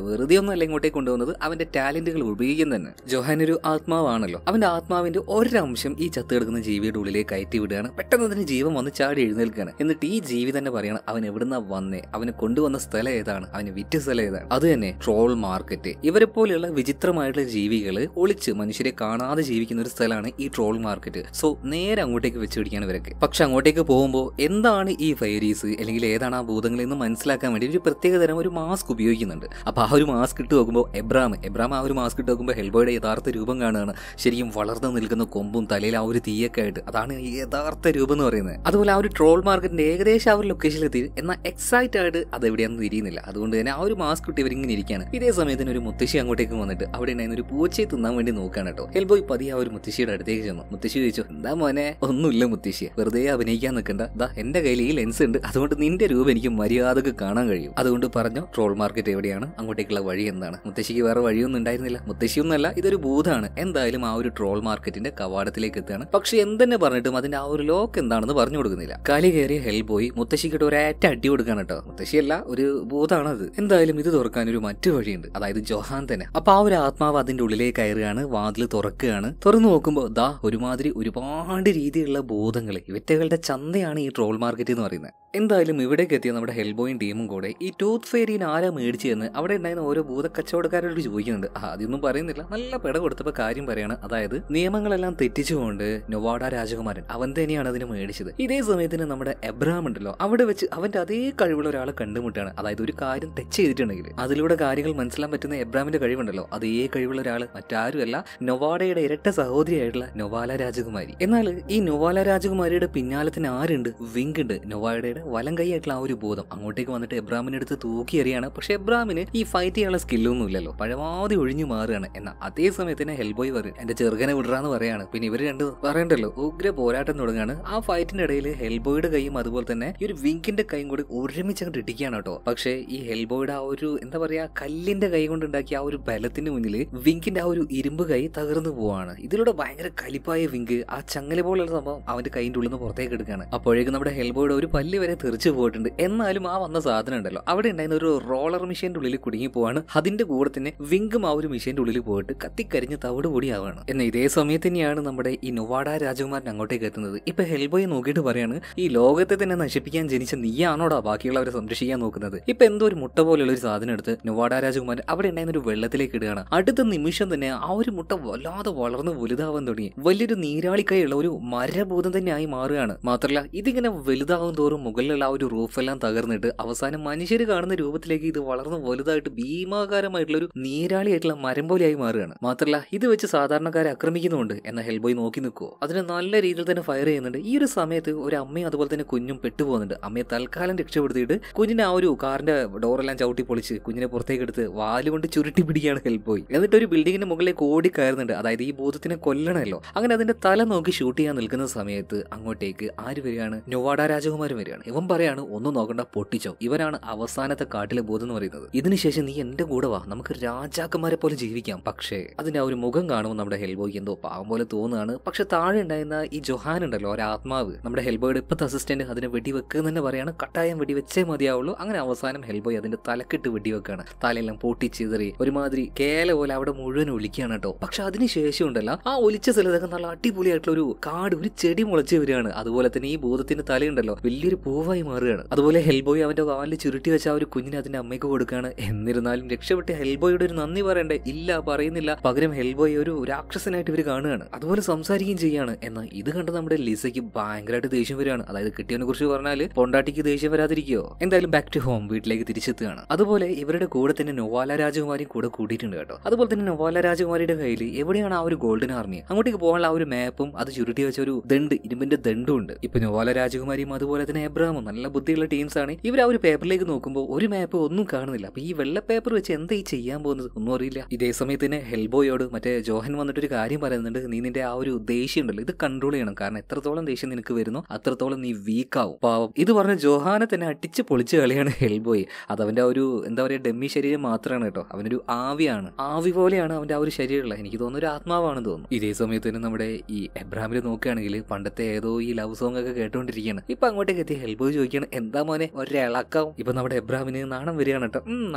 വെറുതെ ഒന്നല്ല ഇങ്ങോട്ടേക്ക് കൊണ്ടുവന്നത് അവന്റെ ടാലന്റുകൾ ഉപയോഗിക്കാൻ തന്നെ ജോഹാൻ ഒരു ആത്മാവാണല്ലോ അവന്റെ ആത്മാവിന്റെ ഒരംശം ഈ ചത്ത് കിടക്കുന്ന ജീവിയുടെ ഉള്ളിലേക്ക് കയറ്റി വിടുകയാണ് പെട്ടെന്ന് അതിന് ജീവൻ വന്ന് ചാടി എഴുന്നേൽക്കുകയാണ് എന്നിട്ട് ഈ ജീവി തന്നെ പറയണം അവൻ എവിടുന്ന വന്നേ അവന് കൊണ്ടുവന്ന സ്ഥലം ഏതാണ് അവന് വിറ്റ സ്ഥലം ഏതാണ് അത് തന്നെ ട്രോൾ മാർക്കറ്റ് ഇവരെ പോലെയുള്ള വിചിത്രമായിട്ടുള്ള ജീവികള് ഒളിച്ച് മനുഷ്യരെ കാണാതെ ജീവിക്കുന്ന ഒരു സ്ഥലമാണ് ഈ ട്രോൾ മാർക്കറ്റ് സോ നേരെ അങ്ങോട്ടേക്ക് വെച്ച് പിടിക്കാൻ ഇവരൊക്കെ പക്ഷെ അങ്ങോട്ടേക്ക് പോകുമ്പോൾ എന്താണ് ഈ ഫൈരീസ് അല്ലെങ്കിൽ ഏതാണ് ആ ഭൂതങ്ങൾ എന്ന് മനസ്സിലാക്കാൻ വേണ്ടി ഒരു പ്രത്യേക തരം ഒരു മാസ്ക് ഉപയോഗിക്കുന്നുണ്ട് അപ്പൊ ആ ഒരു മാസ്ക് ഇട്ട് നോക്കുമ്പോൾ എബ്രാം എബ്രാം ആ ഒരു മാസ്ക് ഇട്ട് നോക്കുമ്പോൾ ഹെൽബോയുടെ യഥാർത്ഥ രൂപം കാണുകയാണ് ശരിക്കും വളർന്നു നിൽക്കുന്ന കൊമ്പും തലയിൽ ആ ഒരു തീയൊക്കെ ആയിട്ട് അതാണ് ഈ യഥാർത്ഥ രൂപം എന്ന് പറയുന്നത് അതുപോലെ ആ ഒരു ട്രോൾ മാർക്കറ്റിന്റെ ഏകദേശം ആ ഒരു ലൊക്കേഷനിൽ എത്തി എന്നാൽ എക്സൈറ്റ് ആയിട്ട് അത് എവിടെയാണെന്ന് തിരിയുന്നില്ല അതുകൊണ്ട് തന്നെ ആ ഒരു മാസ്ക് ഇട്ട് ഇവരിങ്ങനെ ഇരിക്കുകയാണ് ഇതേ സമയത്തിന് ഒരു മുത്തശ്ശി അങ്ങോട്ടേക്ക് വന്നിട്ട് അവിടെ ഉണ്ടായിരുന്ന ഒരു പൂച്ചയെ തിന്നാൻ വേണ്ടി നോക്കുകയാണ് കേട്ടോ ഹെൽബോയ് പതിയെ ആ ഒരു മുത്തശ്ശിയുടെ അടുത്തേക്ക് ചെന്നു മുത്തശ്ശി ചോദിച്ചു എന്താ മോനെ ഒന്നുമില്ല മുത്തശ്ശി വെറുതെ അഭിനയിക്കാൻ നിൽക്കണ്ട ദാ എന്റെ കയ്യിൽ ഈ ലെൻസ് ഉണ്ട് അതുകൊണ്ട് നിന്റെ രൂപം എനിക്ക് മര്യാദക്ക് കാണാൻ കഴിയും അതുകൊണ്ട് പറഞ്ഞു ട്രോൾ മാർക്കറ്റ് എവിടെയാണ് അങ്ങോട്ടേക്കുള്ള വഴി എന്താണ് മുത്തശ്ശിക്ക് വേറെ വഴിയൊന്നും ഉണ്ടായിരുന്നില്ല മുത്തശ്ശിയൊന്നല്ല ഇതൊരു ഭൂതാണ് എന്തായാലും ആ ഒരു ട്രോൾ മാർക്കറ്റിന്റെ കവാടത്തിലേക്ക് എത്തുകയാണ് പക്ഷെ എന്തെന്നെ പറഞ്ഞിട്ടും അതിന്റെ ആ ഒരു ലോക്ക് എന്താണെന്ന് പറഞ്ഞു കൊടുക്കുന്നില്ല കലി കയറിയ ഹെൽ പോയി മുത്തശ്ശിക്കിട്ട് ഒരേറ്റ അടി കൊടുക്കാണ് കേട്ടോ മുത്തശ്ശിയല്ല ഒരു ഭൂതാണത് എന്തായാലും ഇത് തുറക്കാൻ ഒരു മറ്റു വഴിയുണ്ട് അതായത് ജോഹാൻ തന്നെ അപ്പൊ ആ ഒരു ആത്മാവ് അതിന്റെ ഉള്ളിലേക്ക് കയറുകയാണ് വാതിൽ തുറക്കുകയാണ് തുറന്നു നോക്കുമ്പോൾ ദാ ഒരുമാതിരി ഒരുപാട് രീതിയിലുള്ള ഭൂതങ്ങൾ ഇവറ്റകളുടെ ചന്തയാണ് ഈ ട്രോൾ മാർക്കറ്റ് എന്ന് പറയുന്നത് എന്തായാലും ഇവിടേക്ക് എത്തിയ നമ്മുടെ ഹെൽബോയും ടീമും കൂടെ ഈ ടൂത്ത് ഫെയറിന് ആരാ മേടിച്ചു എന്ന് അവിടെ ഉണ്ടായിരുന്ന ഓരോ ഭൂത കച്ചവടക്കാരോട് ചോദിക്കുന്നുണ്ട് ആ അതൊന്നും പറയുന്നില്ല നല്ല പെട കൊടുത്തപ്പോൾ കാര്യം പറയാണ് അതായത് നിയമങ്ങളെല്ലാം തെറ്റിച്ചുകൊണ്ട് നൊവാഡ രാജകുമാരൻ അവൻ തന്നെയാണ് അതിന് മേടിച്ചത് ഇതേ സമയത്തിന് നമ്മുടെ എബ്രാം ഉണ്ടല്ലോ അവിടെ വെച്ച് അവന്റെ അതേ കഴിവുള്ള ഒരാളെ കണ്ടുമുട്ടാണ് അതായത് ഒരു കാര്യം ടച്ച് ചെയ്തിട്ടുണ്ടെങ്കിൽ അതിലൂടെ കാര്യങ്ങൾ മനസ്സിലാൻ പറ്റുന്ന എബ്രാമിന്റെ കഴിവുണ്ടല്ലോ അതേ കഴിവുള്ള ഒരാൾ മറ്റാരുമല്ല നൊവാഡയുടെ ഇരട്ട സഹോദരിയായിട്ടുള്ള നൊവാല രാജകുമാരി എന്നാൽ ഈ നൊവാല രാജകുമാരിയുടെ പിന്നാലെ തന്നെ ആരുണ്ട് വിങ്ക് ഉണ്ട് നൊവാഡയുടെ വലം കൈയായിട്ടുള്ള ആ ഒരു ബോധം അങ്ങോട്ടേക്ക് വന്നിട്ട് എബ്രാമിന്റെ അടുത്ത് തൂക്കി എറിയാണ് പക്ഷെ എബ്രാമിന് ഈ ഫൈറ്റ് ചെയ്യാനുള്ള സ്കില്ലൊന്നും ഇല്ലല്ലോ പഴമാവധി ഒഴിഞ്ഞു മാറുകയാണ് എന്നാൽ അതേ സമയത്ത് തന്നെ ഹെൽബോയ് പറയും എന്റെ ചെറുകനെ വിടറാന്ന് പറയാണ് പിന്നെ ഇവർ രണ്ട് പറയണ്ടല്ലോ ഉഗ്ര പോരാട്ടം തുടങ്ങുകയാണ് ആ ഫൈറ്റിന്റെ ഇടയിൽ ഹെൽബോയുടെ കൈയും അതുപോലെ തന്നെ ഈ ഒരു വിങ്കിന്റെ കൈയും കൂടി ഒരുമിച്ച് അങ്ങോട്ട് ഇടിക്കുകയാണ് കേട്ടോ പക്ഷേ ഈ ഹെൽബോയുടെ ആ ഒരു എന്താ പറയാ കല്ലിന്റെ കൈ കൊണ്ട് ഉണ്ടാക്കിയ ആ ഒരു ബലത്തിന് മുന്നിൽ വിങ്കിന്റെ ആ ഒരു ഇരുമ്പ് കൈ തകർന്നു പോവാണ് ഇതിലൂടെ ഭയങ്കര കലിപ്പായ വിങ്ക് ആ ചങ്ങല പോലുള്ള സംഭവം അവന്റെ കൈന്റെ ഉള്ളിൽ നിന്ന് പുറത്തേക്ക് എടുക്കുകയാണ് അപ്പോഴേക്കും നമ്മുടെ ഹെൽബോയുടെ ഒരു പല്ല് വരെ തെറിച്ചു പോയിട്ടുണ്ട് എന്നാലും ആ വന്ന സാധനം ഉണ്ടല്ലോ അവിടെ ഉണ്ടായിരുന്ന ഒരു റോളർ മെഷീന്റെ ഉള്ളിൽ കുടുങ്ങി പോവാണ് അതിന്റെ കൂടെ തന്നെ വിങ്കും ആ ഒരു മെഷീന്റെ ഉള്ളിൽ പോയിട്ട് കത്തിക്കരിഞ്ഞ് തവിട് പൊടിയാവാണ് എന്നാൽ ഇതേ സമയത്ത് തന്നെയാണ് നമ്മുടെ ഈ നൊവാഡ രാജകുമാരൻ അങ്ങോട്ടേക്ക് എത്തുന്നത് ഇപ്പൊ ഹെൽബോയെ നോക്കിയിട്ട് പറയാണ് ഈ ലോകത്തെ തന്നെ നശിപ്പിക്കാൻ ജനിച്ച നീയാണോടാ ബാക്കിയുള്ളവരെ സംരക്ഷിക്കാൻ നോക്കുന്നത് ഇപ്പൊ എന്തോ ഒരു മുട്ട പോലെയുള്ള ഒരു സാധനം എടുത്ത് നൊവാഡ രാജകുമാരൻ അവിടെ ഉണ്ടായിരുന്ന ഒരു വെള്ളത്തിലേക്ക് ഇടുകയാണ് അടുത്ത നിമിഷം തന്നെ ആ ഒരു മുട്ട വല്ലാതെ വളർന്ന് വലുതാവാൻ തുടങ്ങി വലിയൊരു നീരാളിക്കൈയുള്ള ഒരു മരഭൂതം തന്നെ ആയി മാറുകയാണ് മാത്രമല്ല ഇതിങ്ങനെ വലുതാവും തോറും മുകളിലുള്ള ആ ഒരു റൂഫെല്ലാം തകർന്നിട്ട് അവസാനം മനുഷ്യർ കാണുന്ന രൂപത്തിലേക്ക് ഇത് വളർന്ന് വലുതായിട്ട് ഭീമാകാരമായിട്ടുള്ള ഒരു നീരാളിയായിട്ടുള്ള മരം പോലെയായി മാറുകയാണ് മാത്രമല്ല ഇത് വെച്ച് സാധാരണക്കാരെ ആക്രമിക്കുന്നുണ്ട് എന്ന ഹെൽബോയ് നോക്കി നിൽക്കുമോ അതിന് നല്ല രീതിയിൽ തന്നെ ഫയർ ചെയ്യുന്നുണ്ട് ഈ ഒരു സമയത്ത് ഒരു അമ്മയും അതുപോലെ തന്നെ കുഞ്ഞും പെട്ടുപോകുന്നുണ്ട് അമ്മയെ തൽക്കാലം രക്ഷപ്പെടുത്തിയിട്ട് കുഞ്ഞിനെ ആ ഒരു കാറിന്റെ ഡോറെല്ലാം ചവിട്ടി പൊളിച്ച് കുഞ്ഞിനെ പുറത്തേക്ക് എടുത്ത് വാലുകൊണ്ട് ചുരുട്ടി പിടിക്കുകയാണ് ഹെൽബോയ് എന്നിട്ട് ഒരു ബിൽഡിങ്ങിന്റെ മുകളിലേക്ക് ഓടി കയറുന്നുണ്ട് അതായത് ഈ ഭൂതത്തിനെ കൊല്ലണമല്ലോ അങ്ങനെ അതിന്റെ തല നോക്കി ഷൂട്ട് ചെയ്യാൻ നിൽക്കുന്ന സമയത്ത് അങ്ങോട്ടേക്ക് ആര് വരികയാണ് നൊവാഡ രാജകുമാരൻ വരികയാണ് ഇവൻ പറയാണ് ഒന്നും നോക്കണ്ട പൊട്ടിച്ചോ ഇവനാണ് അവസാനത്തെ കാട്ടിലെ ബോധം എന്ന് പറയുന്നത് ഇതിനുശേഷം നീ എന്റെ കൂടെ വാ നമുക്ക് രാജാക്കന്മാരെ പോലെ ജീവിക്കാം പക്ഷേ അതിന്റെ ആ ഒരു മുഖം കാണുമ്പോൾ നമ്മുടെ ഹെൽബോയ്ക്ക് എന്തോ പാവം പോലെ തോന്നുകയാണ് പക്ഷെ താഴെ ഉണ്ടായിരുന്ന ഈ ജൊഹാൻ ഉണ്ടല്ലോ ഒരു ആത്മാവ് നമ്മുടെ ഹെൽബോയുടെ ഇപ്പത്തെ അസിസ്റ്റന്റ് അതിനെ വെടിവെക്കുക തന്നെ പറയാണ് കട്ടായം വെടിവെച്ചേ മതിയാവുള്ളൂ അങ്ങനെ അവസാനം ഹെൽബോയ് അതിന്റെ തലക്കിട്ട് വെടിവെക്കാണ് തലയെല്ലാം പൊട്ടിച്ചിതറി ഒരുമാതിരി കേല പോലെ അവിടെ മുഴുവൻ ഒലിക്കുകയാണ് കേട്ടോ പക്ഷെ അതിനുശേഷം ഉണ്ടല്ലോ ആ ഒലിച്ച സ്ഥലത്തൊക്കെ നല്ല അടിപൊളിയായിട്ടുള്ള ഒരു കാട് ഒരു ചെടി മുളച്ച് വരികയാണ് അതുപോലെ തന്നെ ഈ ഭൂതത്തിന്റെ തലയുണ്ടല്ലോ വലിയൊരു പൂവായി മാറുകയാണ് അതുപോലെ ഹെൽബോയ് അവന്റെ വാലിൽ ചുരുട്ടി വെച്ച ആ ഒരു കുഞ്ഞിനെ അതിന്റെ അമ്മയ്ക്ക് കൊടുക്കുകയാണ് എന്നിരുന്നാലും രക്ഷപ്പെട്ട ഹെൽബോയുടെ ഒരു നന്ദി പറയണ്ടേ ഇല്ല പറയുന്നില്ല പകരം ഹെൽബോയ് ഒരു രാക്ഷസനായിട്ട് ഇവർ കാണുകയാണ് അതുപോലെ സംസാരിക്കുകയും ചെയ്യാണ് എന്നാൽ ഇത് കണ്ട് നമ്മുടെ ലിസയ്ക്ക് ഭയങ്കരമായിട്ട് ദേഷ്യം വരികയാണ് അതായത് കിട്ടിയവനെ കുറിച്ച് പറഞ്ഞാൽ പൊണ്ടാട്ടിക്ക് ദേഷ്യം വരാതിരിക്കോ എന്തായാലും ബാക്ക് ടു ഹോം വീട്ടിലേക്ക് തിരിച്ചെത്തുകയാണ് അതുപോലെ ഇവരുടെ കൂടെ തന്നെ നൊവാല രാജകുമാരിയും കൂടെ കൂട്ടിയിട്ടുണ്ട് കേട്ടോ അതുപോലെ തന്നെ നൊവാല രാജകുമാരിയുടെ കയ്യിൽ എവിടെയാണ് ആ ഒരു ഗോൾഡൻ ആർമി അങ്ങോട്ടേക്ക് പോകാനുള്ള ആ ഒരു മാപ്പും അത് ചുരുട്ടി വെച്ച ഒരു ദണ്ട് ഇരുമ്പിന്റെ ദണ്ടും ഉണ്ട് ഇപ്പൊ നൊവാല രാജകുമാരിയും അതുപോലെ തന്നെ എബ്രാമും നല്ല ബുദ്ധിയുള്ള ടീംസ് ആണ് ഇവർ ആ ഒരു പേപ്പറിലേക്ക് നോക്കുമ്പോൾ ഒരു മാപ്പ് ഒന്നും കാണുന്നില്ല അപ്പൊ ഈ വെള്ള പേപ്പർ വെച്ച് എന്താ ഈ ചെയ്യാൻ പോകുന്നത് ഒന്നും അറിയില്ല ഇതേ സമയത്ത് തന്നെ ഹെൽബോയോട് മറ്റേ ജോഹൻ വന്നിട്ട് ഒരു കാര്യം പറയുന്നുണ്ട് നീ നിന്റെ ആ ഒരു ദേഷ്യം ഉണ്ടല്ലോ ഇത് കൺട്രോൾ ചെയ്യണം കാരണം എത്രത്തോളം ദേഷ്യം നിനക്ക് വരുന്നോ അത്രത്തോളം നീ വീക്കാവും പാവം ഇത് പറഞ്ഞ ജോഹാനെ തന്നെ അടിച്ച് പൊളിച്ച് കളിയാണ് ഹെൽബോയ് അത് അവന്റെ ആ ഒരു എന്താ പറയുക ഡെമ്മി ശരീരം മാത്രമാണ് കേട്ടോ അവനൊരു ആവിയാണ് ആവി പോലെയാണ് അവന്റെ ആ ഒരു ശരീരമുള്ളത് എനിക്ക് തോന്നുന്നു ഒരു ആത്മാവാണെന്ന് തോന്നുന്നു ഇതേ സമയത്ത് തന്നെ നമ്മുടെ ഈ എബ്രാഹിമിൽ നോക്കുകയാണെങ്കിൽ പണ്ടത്തെ ഏതോ ഈ ലവ് സോങ് ഒക്കെ കേട്ടോണ്ടിരിക്കുകയാണ് ഇപ്പൊ അങ്ങോട്ടേക്ക് എത്തി ഹെൽബോയ് ചോദിക്കുകയാണ് എന്താ മോനെ ഒരിളക്കാവും ഇപ്പൊ നമ്മുടെ എബ്രാഹിമിന് നാണം വരികയാണ് കേട്ടോ ഉം, നാണം വന്നു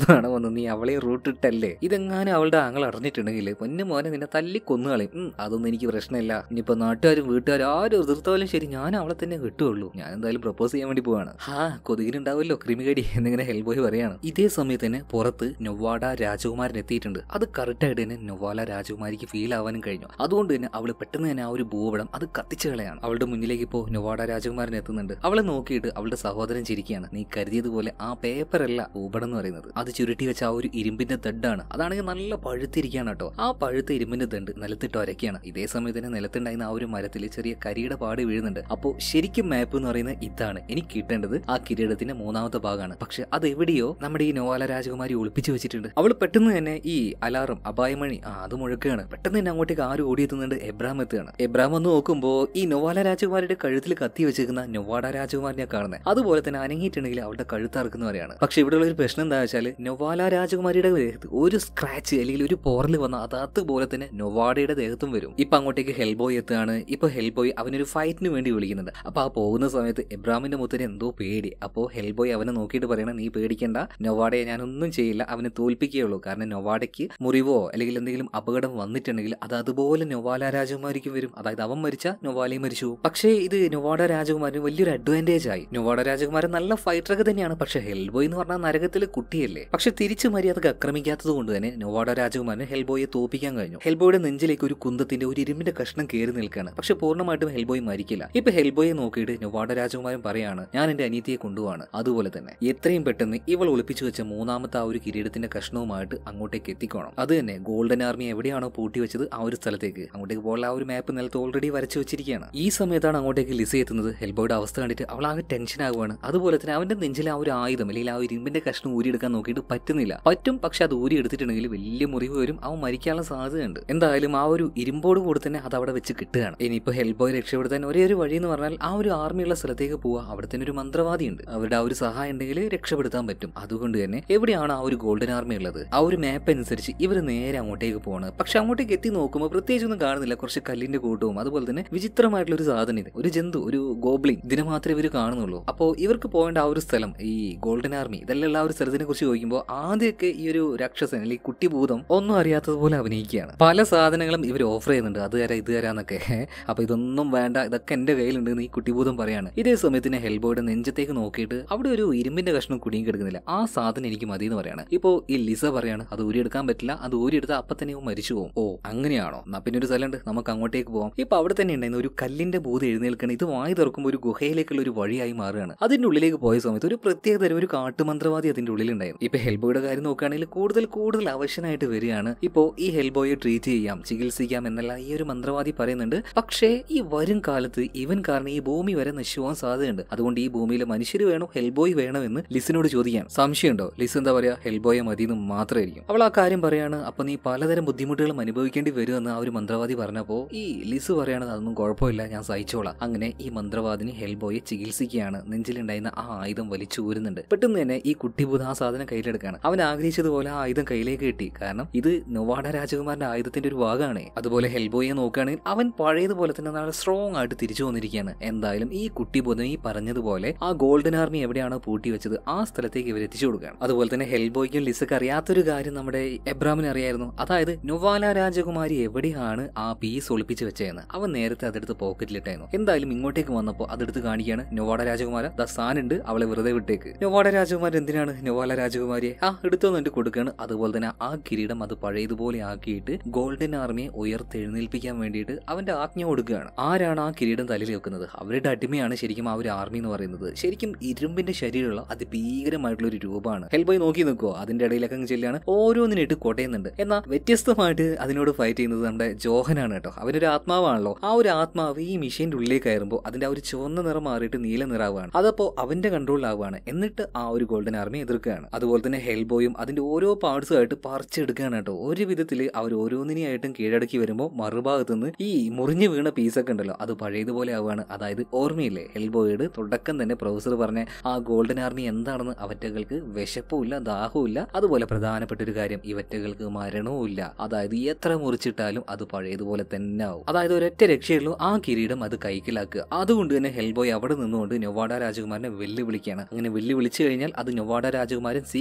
എന്താണ് വന്ന് നീ അവളെ റൂട്ടിട്ടല്ലേ ഇതെങ്ങാനും അവളുടെ ആങ്ങൾ അറിഞ്ഞിട്ടുണ്ടെങ്കിൽ പൊന്നു മോനെ നിന്നെ തല്ലി കൊന്നുകളയും ഉം, അതൊന്നും എനിക്ക് പ്രശ്നമില്ല ഇനിയിപ്പോ നാട്ടുകാരും വീട്ടുകാരും ആരും എതിർത്താലും ശരി ഞാൻ അവളെ തന്നെ കിട്ടുള്ളൂ ഞാൻ എന്തായാലും പ്രപ്പോസ് ചെയ്യാൻ വേണ്ടി പോവാണ് ഹാ കൊതുകിനുണ്ടാവുമല്ലോ ക്രിമികടി എന്നിങ്ങനെ ഹെൽബോയ് പറയാണ് ഇതേ സമയത്ത് തന്നെ പുറത്ത് നൊവാഡ രാജകുമാരൻ എത്തിയിട്ടുണ്ട് അത് കറക്റ്റായിട്ട് തന്നെ നൊവാല രാജകുമാരിക്ക് ഫീൽ ആവാനും കഴിഞ്ഞു അതുകൊണ്ട് തന്നെ അവള് പെട്ടെന്ന് തന്നെ ആ ഒരു ഭൂപടം അത് കത്തിച്ചു കളയാണ് അവളുടെ മുന്നിലേക്ക് ഇപ്പോൾ നൊവാഡ രാജകുമാരൻ എത്തുന്നുണ്ട് അവളെ നോക്കിയിട്ട് അവളുടെ സഹോദരൻ ചിരിക്കുകയാണ് നീ കരുതിയതുപോലെ ആ പേപ്പർ അല്ല ഭൂപടം എന്ന് പറയുന്നത് അത് ചുരുട്ടി വെച്ച ആ ഒരു ഇരുമ്പിന്റെ ദണ്ടാണ് അതാണെങ്കിൽ നല്ല പഴുത്തിരിക്കുകയാണ് കേട്ടോ ആ പഴുത്ത ഇരുമ്പിന്റെ ദണ്ട് നിലത്തിട്ട് ഒരയ്ക്കുകയാണ് ഇതേ സമയത്ത് തന്നെ നിലത്തുണ്ടായിരുന്ന ആ ഒരു മരത്തിൽ ചെറിയ കരിയുടെ പാട് വീഴുന്നുണ്ട് അപ്പോൾ ശരിക്കും മാപ്പ് എന്ന് പറയുന്നത് ഇതാണ് എനിക്ക് കിട്ടേണ്ടത് ആ കിരീടത്തിന്റെ മൂന്നാമത്തെ ഭാഗമാണ് പക്ഷെ അത് എവിടെയോ നമ്മുടെ ഈ നോവാല രാജകുമാരി ഒളിപ്പിച്ചു വെച്ചിട്ടുണ്ട് അവൾ പെട്ടെന്ന് തന്നെ ഈ അലാറം അപായമണി ആ അത് മുഴക്കുകയാണ് പെട്ടെന്ന് തന്നെ അങ്ങോട്ടേക്ക് ആരും ഓടിയെത്തുന്നുണ്ട് എബ്രാം എത്തുകയാണ് എബ്രാം വന്ന് നോക്കുമ്പോൾ ഈ നൊവാല രാജകുമാരിയുടെ കഴുത്തിൽ കത്തി വെച്ചിരിക്കുന്ന നൊവാഡ രാജകുമാരിനെ കാണുന്നത് അതുപോലെ തന്നെ അനങ്ങിയിട്ടുണ്ടെങ്കിൽ അവളുടെ കഴുത്ത് അറക്കുന്ന പറയാണ് പക്ഷെ ഇവിടെയുള്ള ഒരു പ്രശ്നം എന്താ വെച്ചാൽ നൊവാല രാജകുമാരിയുടെ ദേഹത്ത് ഒരു സ്ക്രാച്ച് അല്ലെങ്കിൽ ഒരു പോറൽ വന്ന അത് അതുപോലെ തന്നെ നൊവാഡയുടെ ദേഹത്തും വരും ഇപ്പൊ അങ്ങോട്ടേക്ക് ഹെൽബോയ് എത്തുകയാണ് ഇപ്പൊ ഹെൽബോയ് അവനൊരു ഫൈറ്റിന് വേണ്ടി വിളിക്കുന്നുണ്ട് അപ്പൊ ആ പോകുന്ന സമയത്ത് എബ്രാമിന്റെ മുത്തിന് എന്തോ പേടി അപ്പോൾ ഹെൽബോയ് അവനെ നോക്കിയിട്ട് പറയണം നീ പേടിക്കണ്ട നൊവാഡയെ ഞാനൊന്നും ചെയ്യില്ല അവനെ തോൽപ്പിക്കുകയുള്ളൂ കാരണം നൊവാഡയ്ക്ക് മുറിവോ അല്ലെങ്കിൽ എന്തെങ്കിലും അപകടം വന്നിട്ടുണ്ടെങ്കിൽ അത് അതുപോലെ നൊവാല രാജകുമാരിക്കും വരും അതായത് അവൻ മരിച്ച നൊവാലയും മരിച്ചു പോകും. പക്ഷേ ഇത് നൊവാഡ രാജകുമാരന് വലിയൊരു അഡ്വാൻറ്റേജ് ആയി നൊവാഡ രാജകുമാരൻ നല്ല ഫൈറ്ററൊക്കെ തന്നെയാണ് പക്ഷെ ഹെൽബോയ് എന്ന് പറഞ്ഞാൽ നരകത്തിലെ കുട്ടിയല്ലേ പക്ഷെ തിരിച്ചു മര്യാദക്ക് ആക്രമിക്കാത്തത് കൊണ്ട് തന്നെ നൊവാഡ രാജകുമാരന് ഹെൽബോയെ തോപ്പിക്കാൻ കഴിഞ്ഞു ഹെൽബോയുടെ നെഞ്ചിലേക്ക് ഒരു കുന്തത്തിന്റെ ഒരു ഇരുമ്പിന്റെ കഷ്ണം കയറി നിൽക്കുകയാണ് പക്ഷെ പൂർണ്ണമായിട്ടും ഹെൽബോയ് മരിക്കില്ല ഇപ്പൊ ഹെൽബോയെ നോക്കിയിട്ട് നൊവാഡ രാജകുമാരൻ പറയാണ് ഞാൻ എന്റെ അനിയത്തിയെ കൊണ്ടുപോവാണ് അതുപോലെ തന്നെ എത്രയും പെട്ടെന്ന് ഇവൾ ഒളിപ്പിച്ചു വെച്ച മൂന്നാമത്തെ ആ ഒരു കിരീടത്തിന്റെ കഷ്ണവുമായിട്ട് അങ്ങോട്ടേക്ക് എത്തിക്കോണം അത് തന്നെ ഗോൾഡൻ ആർമി എവിടെയാണോ പൂട്ടി വെച്ചത് ആ ഒരു സ്ഥലത്തേക്ക് അങ്ങോട്ടേക്ക് പോകാനുള്ള ആ ഒരു മാപ്പ് നിലത്ത് ഓൾറെഡി വരച്ചു വെച്ചിരിക്കുകയാണ് ഈ സമയത്താണ് അങ്ങോട്ടേക്ക് ലിസ എത്തുന്നത് ഹെൽബോയുടെ അവസ്ഥ കണ്ടിട്ട് അവൾ ആകെ ടെൻഷൻ ആകുവാണ് അതുപോലെ തന്നെ അവന്റെ നെഞ്ചിലെ ആ ഒരു ആയുധം അല്ലെങ്കിൽ ആ ഒരു ഇരുമ്പിന്റെ കഷ്ണം ഊരിയെടുക്കാൻ നോക്കിയിട്ട് പറ്റുന്നില്ല പറ്റും പക്ഷെ അത് ഊരി എടുത്തിട്ടുണ്ടെങ്കിൽ വലിയ മുറിവ് വരും അവൻ മരിക്കാനുള്ള സാധ്യതയുണ്ട് എന്തായാലും ആ ഒരു ഇരുമ്പോട് കൂടെ തന്നെ അത് അവിടെ വെച്ച് കിട്ടുകയാണ് ഇനിയിപ്പോ ഹെൽബോയ് രക്ഷപ്പെടുത്താൻ ഒരേ ഒരു വഴി എന്ന് പറഞ്ഞാൽ ആ ഒരു ആർമിയുള്ള സ്ഥലത്തേക്ക് പോവുക അവിടെ തന്നെ ഒരു മന്ത്രവാദി ഉണ്ട് അവരുടെ ആ ഒരു സഹായം ഉണ്ടെങ്കിൽ രക്ഷപ്പെടുത്താൻ പറ്റും അതുകൊണ്ട് തന്നെ എവിടെയാണ് ആ ഒരു ഗോൾഡൻ ആർമി ഉള്ളത് ആ ഒരു മാപ്പ് അനുസരിച്ച് ഇവർ നേരെ അങ്ങോട്ടേക്ക് പോവാണ് പക്ഷെ അങ്ങോട്ടേക്ക് എത്തി നോക്കുമ്പോൾ പ്രത്യേകിച്ച് ഒന്നും കാണുന്നില്ല കുറച്ച് കല്ലിന്റെ കൂട്ടവും അതുപോലെ തന്നെ വിചിത്രമായിട്ടുള്ള ഒരു സാധനം ഇത് ഒരു ജന്തു ഒരു ഗോബ്ലിൻ ഇതിനെ മാത്രമേ ഇവർ കാണുന്നുള്ളൂ അപ്പോൾ ഇവർക്ക് പോകേണ്ട ആ ഒരു സ്ഥലം ഈ ഗോൾഡൻ ആർമി ഇതെല്ലാം ആ ഒരു സ്ഥലത്തിനെ കുറിച്ച് ചോദിക്കുമ്പോൾ ആദ്യമൊക്കെ ഈ ഒരു രാക്ഷസൻ അല്ലെങ്കിൽ കുട്ടിഭൂതം ഒന്നും അറിയാത്തതുപോലെ അഭിനയിക്കുകയാണ് പല സാധനങ്ങളും ഇവർ ഓഫർ ചെയ്യുന്നുണ്ട് അത് തരാം ഇത് തരാന്നൊക്കെ അപ്പൊ ഇതൊന്നും വേണ്ട ഇതൊക്കെ എന്റെ കയ്യിലുണ്ട് എന്ന് ഈ കുട്ടിഭൂതം പറയാണ് ഇതേ സമയത്തിന് ഹെൽബോയുടെ നെഞ്ചത്തേക്ക് നോക്കിയിട്ട് അവിടെ ഒരു ഇരുമ്പിന്റെ കഷ്ണം കുടുങ്ങി കിടക്കുന്നില്ല ആ സാധനം എനിക്ക് മതി എന്ന് പറയാണ് ഇപ്പോ ഈ ലിസ പറയാണ് അത് ഊരിയെടുക്കാൻ പറ്റില്ല അത് ഊരിയെടുത്താൽ അപ്പൊ തന്നെ ഇവൻ മരിച്ചു പോകും ഓ അങ്ങനെയാണോ എന്നാ പിന്നെ ഒരു സ്ഥലമുണ്ട് നമുക്ക് അങ്ങോട്ടേക്ക് പോവാം ഇപ്പൊ അവിടെ തന്നെ ഉണ്ടായിരുന്ന ഒരു കല്ലിന്റെ ഭൂതം എഴുന്നേൽക്കണം ഇത് വായി തുറക്കുമ്പോൾ ഒരു ഗുഹയിലേക്കുള്ള ഒരു വഴിയായി മാറുകയാണ് അതിന്റെ ഉള്ളിലേക്ക് പോയ സമയത്ത് ഒരു പ്രത്യേക തരം ഒരു കാട്ടുമന്ത്രവാദി അതിന്റെ ഉള്ളിലുണ്ടായിരുന്നു ഇപ്പൊ ഹെൽബോയുടെ കാര്യം നോക്കുകയാണെങ്കിൽ കൂടുതൽ കൂടുതൽ അവശനായിട്ട് വരികയാണ് ഇപ്പോ ഈ ഹെൽബോയെ ട്രീറ്റ് ചെയ്യാം ചികിത്സിക്കാം എന്നല്ല ഈ ഒരു മന്ത്രവാദി പറയുന്നുണ്ട് പക്ഷേ ഈ വരും കാലത്ത് ഇവൻ കാരണം ഈ ഭൂമി വരെ നശിക്കുവാൻ സാധ്യതയുണ്ട് അതുകൊണ്ട് ഈ ഭൂമിയിലെ മനുഷ്യർ വേണോ ഹെൽബോയ് വേണമെന്ന് ലിസിനോട് ചോദിക്കാം സംശയമുണ്ടോ ലിസ് എന്താ പറയാ ഹെൽബോയെ മതി എന്ന് മാത്രമായിരിക്കും അവൾ ആ കാര്യം പറയാണ് അപ്പൊ നീ പലതരം ബുദ്ധിമുട്ടുകളും അനുഭവിക്കേണ്ടി വരുമെന്ന് ആ ഒരു മന്ത്രവാദി പറഞ്ഞപ്പോ ഈ ലിസ് പറയാണ് അതൊന്നും കുഴപ്പമില്ല ഞാൻ സഹിച്ചോളാം അങ്ങനെ ഈ മന്ത്രവാദിനി ഹെൽബോയെ ചികിത്സിക്കുകയാണ് നെഞ്ചിലുണ്ടായിരുന്ന ആ ആയുധം വലിച്ചു ഊരുന്നുണ്ട് പെട്ടെന്ന് തന്നെ ഈ കുട്ടിഭൂത ആ സാധനം കയ്യിലെടുക്കുകയാണ് അവൻ ആഗ്രഹിച്ചതുപോലെ ആ ആയുധം കയ്യിലേക്ക് കിട്ടി കാരണം ഇത് നൊവാഡ രാജകുമാരന്റെ ആയുധത്തിന്റെ ഒരു ഭാഗമാണ് അതുപോലെ ഹെൽബോയെ നോക്കുകയാണെങ്കിൽ അവൻ പഴയതുപോലെ തന്നെ നല്ല സ്ട്രോങ് ആയിട്ട് തിരിച്ചു വന്നിരിക്കുകയാണ് എന്തായാലും ഈ കുട്ടിബോധം ഈ പറഞ്ഞതുപോലെ ആ ഗോൾഡൻ ആർമി എവിടെയാണോ പൂട്ടി വെച്ചത് ആ സ്ഥലത്തേക്ക് ഇവർ എത്തിച്ചു കൊടുക്കുകയാണ് അതുപോലെ തന്നെ ഹെൽബോയ്ക്കും ലിസക്ക് അറിയാത്തൊരു കാര്യം നമ്മുടെ എബ്രാമിന് അറിയായിരുന്നു അതായത് നൊവാല രാജകുമാരി എവിടെയാണ് ആ പീസ് ഒളിപ്പിച്ച് വെച്ചതെന്ന് അവൻ നേരത്തെ അതെടുത്ത് പോക്കറ്റിലിട്ടായിരുന്നു എന്തായാലും ഇങ്ങോട്ടേക്ക് വന്നപ്പോൾ അതെടുത്ത് കാണിക്കുകയാണ് നൊവാഡ രാജകുമാര ദ സാനുണ്ട് അവളെ വെറുതെ വിട്ടേക്ക് നൊവാഡ രാജകുമാരൻ എന്തിനാണ് നൊവാല രാജകുമാരിയെ ആ എടുത്തു വന്നിട്ട് കൊടുക്കുകയാണ് അതുപോലെ തന്നെ ആ കിരീടം അത് പഴയതുപോലെ ആക്കിയിട്ട് ഗോൾഡൻ ആർമിയെ ഉയർത്തെഴുന്നേൽപ്പിക്കാൻ വേണ്ടിയിട്ട് അവന്റെ ആജ്ഞ കൊടുക്കുകയാണ് ആരാണ് ആ കിരീടം തലയിൽ വെക്കുന്നത് അവരുടെ അടിമയാണ് ശരിക്കും ആ ഒരു ആർമി എന്ന് പറയുന്നത് ശരിക്കും ഇരുമ്പിന്റെ ശരീരമുള്ള അതിഭീകരമായിട്ടുള്ള ഒരു രൂപമാണ് ഹെൽബോയ് നോക്കി നിൽക്കുവോ അതിന്റെ ഇടയിലൊക്കെ അങ്ങ് ചെല്ലാണ് ഓരോന്നിനിട്ട് കൊട്ടയുന്നുണ്ട് എന്നാൽ വ്യത്യസ്തമായിട്ട് അതിനോട് ഫൈറ്റ് ചെയ്യുന്നത് നമ്മുടെ ജോഹനാണ് കേട്ടോ അവനൊരു ആത്മാവാണല്ലോ ആ ഒരു ആത്മാവ് ഈ മിഷീന്റെ ഉള്ളിലേക്ക് കയറുമ്പോൾ അതിന്റെ ആ ഒരു ചുവന്ന നിറം മാറിയിട്ട് നീല നിറാവാണ് അതപ്പോ അവന്റെ കൺട്രോളിലാവുകയാണ് എന്നിട്ട് ആ ഒരു ഗോൾഡൻ ആർമി എതിർക്കുകയാണ് അതുപോലെ തന്നെ ഹെൽബോയും അതിന്റെ ഓരോ പാർട്സും ആയിട്ട് പറിച്ചെടുക്കുകയാണ് കേട്ടോ ഒരു വിധത്തിൽ അവർ ഓരോന്നിനെയായിട്ടും കീഴടക്കി വരുമ്പോൾ മറുഭാഗത്ത് നിന്ന് ഈ മുറിഞ്ഞു വീണ പീസൊക്കെ ഉണ്ടല്ലോ അത് പഴയതുപോലെ ആവുകയാണ് അതായത് ഓർമ്മയില്ലേ ഹെൽബോയോട് തുടക്കം തന്നെ പ്രൊഫസർ പറഞ്ഞ ആ ഗോൾഡൻ ആർമി എന്താണെന്ന് അവറ്റകൾക്ക് വിശപ്പുമില്ല ദാഹവുമില്ല അതുപോലെ പ്രധാനപ്പെട്ട ഒരു കാര്യം ഇവറ്റകൾക്ക് മരണവും ഇല്ല അതായത് എത്ര മുറിച്ചിട്ടാലും അത് പഴയതുപോലെ തന്നെ ആവും അതായത് ഒരൊറ്റ രക്ഷയുള്ളൂ ആ കിരീടം അത് കൈക്കലാക്കുക അതുകൊണ്ട് തന്നെ ഹെൽബോയ് അവിടെ നിന്നുകൊണ്ട് നൊവാഡ രാജകുമാരനെ വെല്ലുവിളിക്കുകയാണ് അങ്ങനെ വെല്ലുവിളിച്ചു കഴിഞ്ഞാൽ അത് നൊവാഡ രാജകുമാരൻ സ്വീകരിക്കും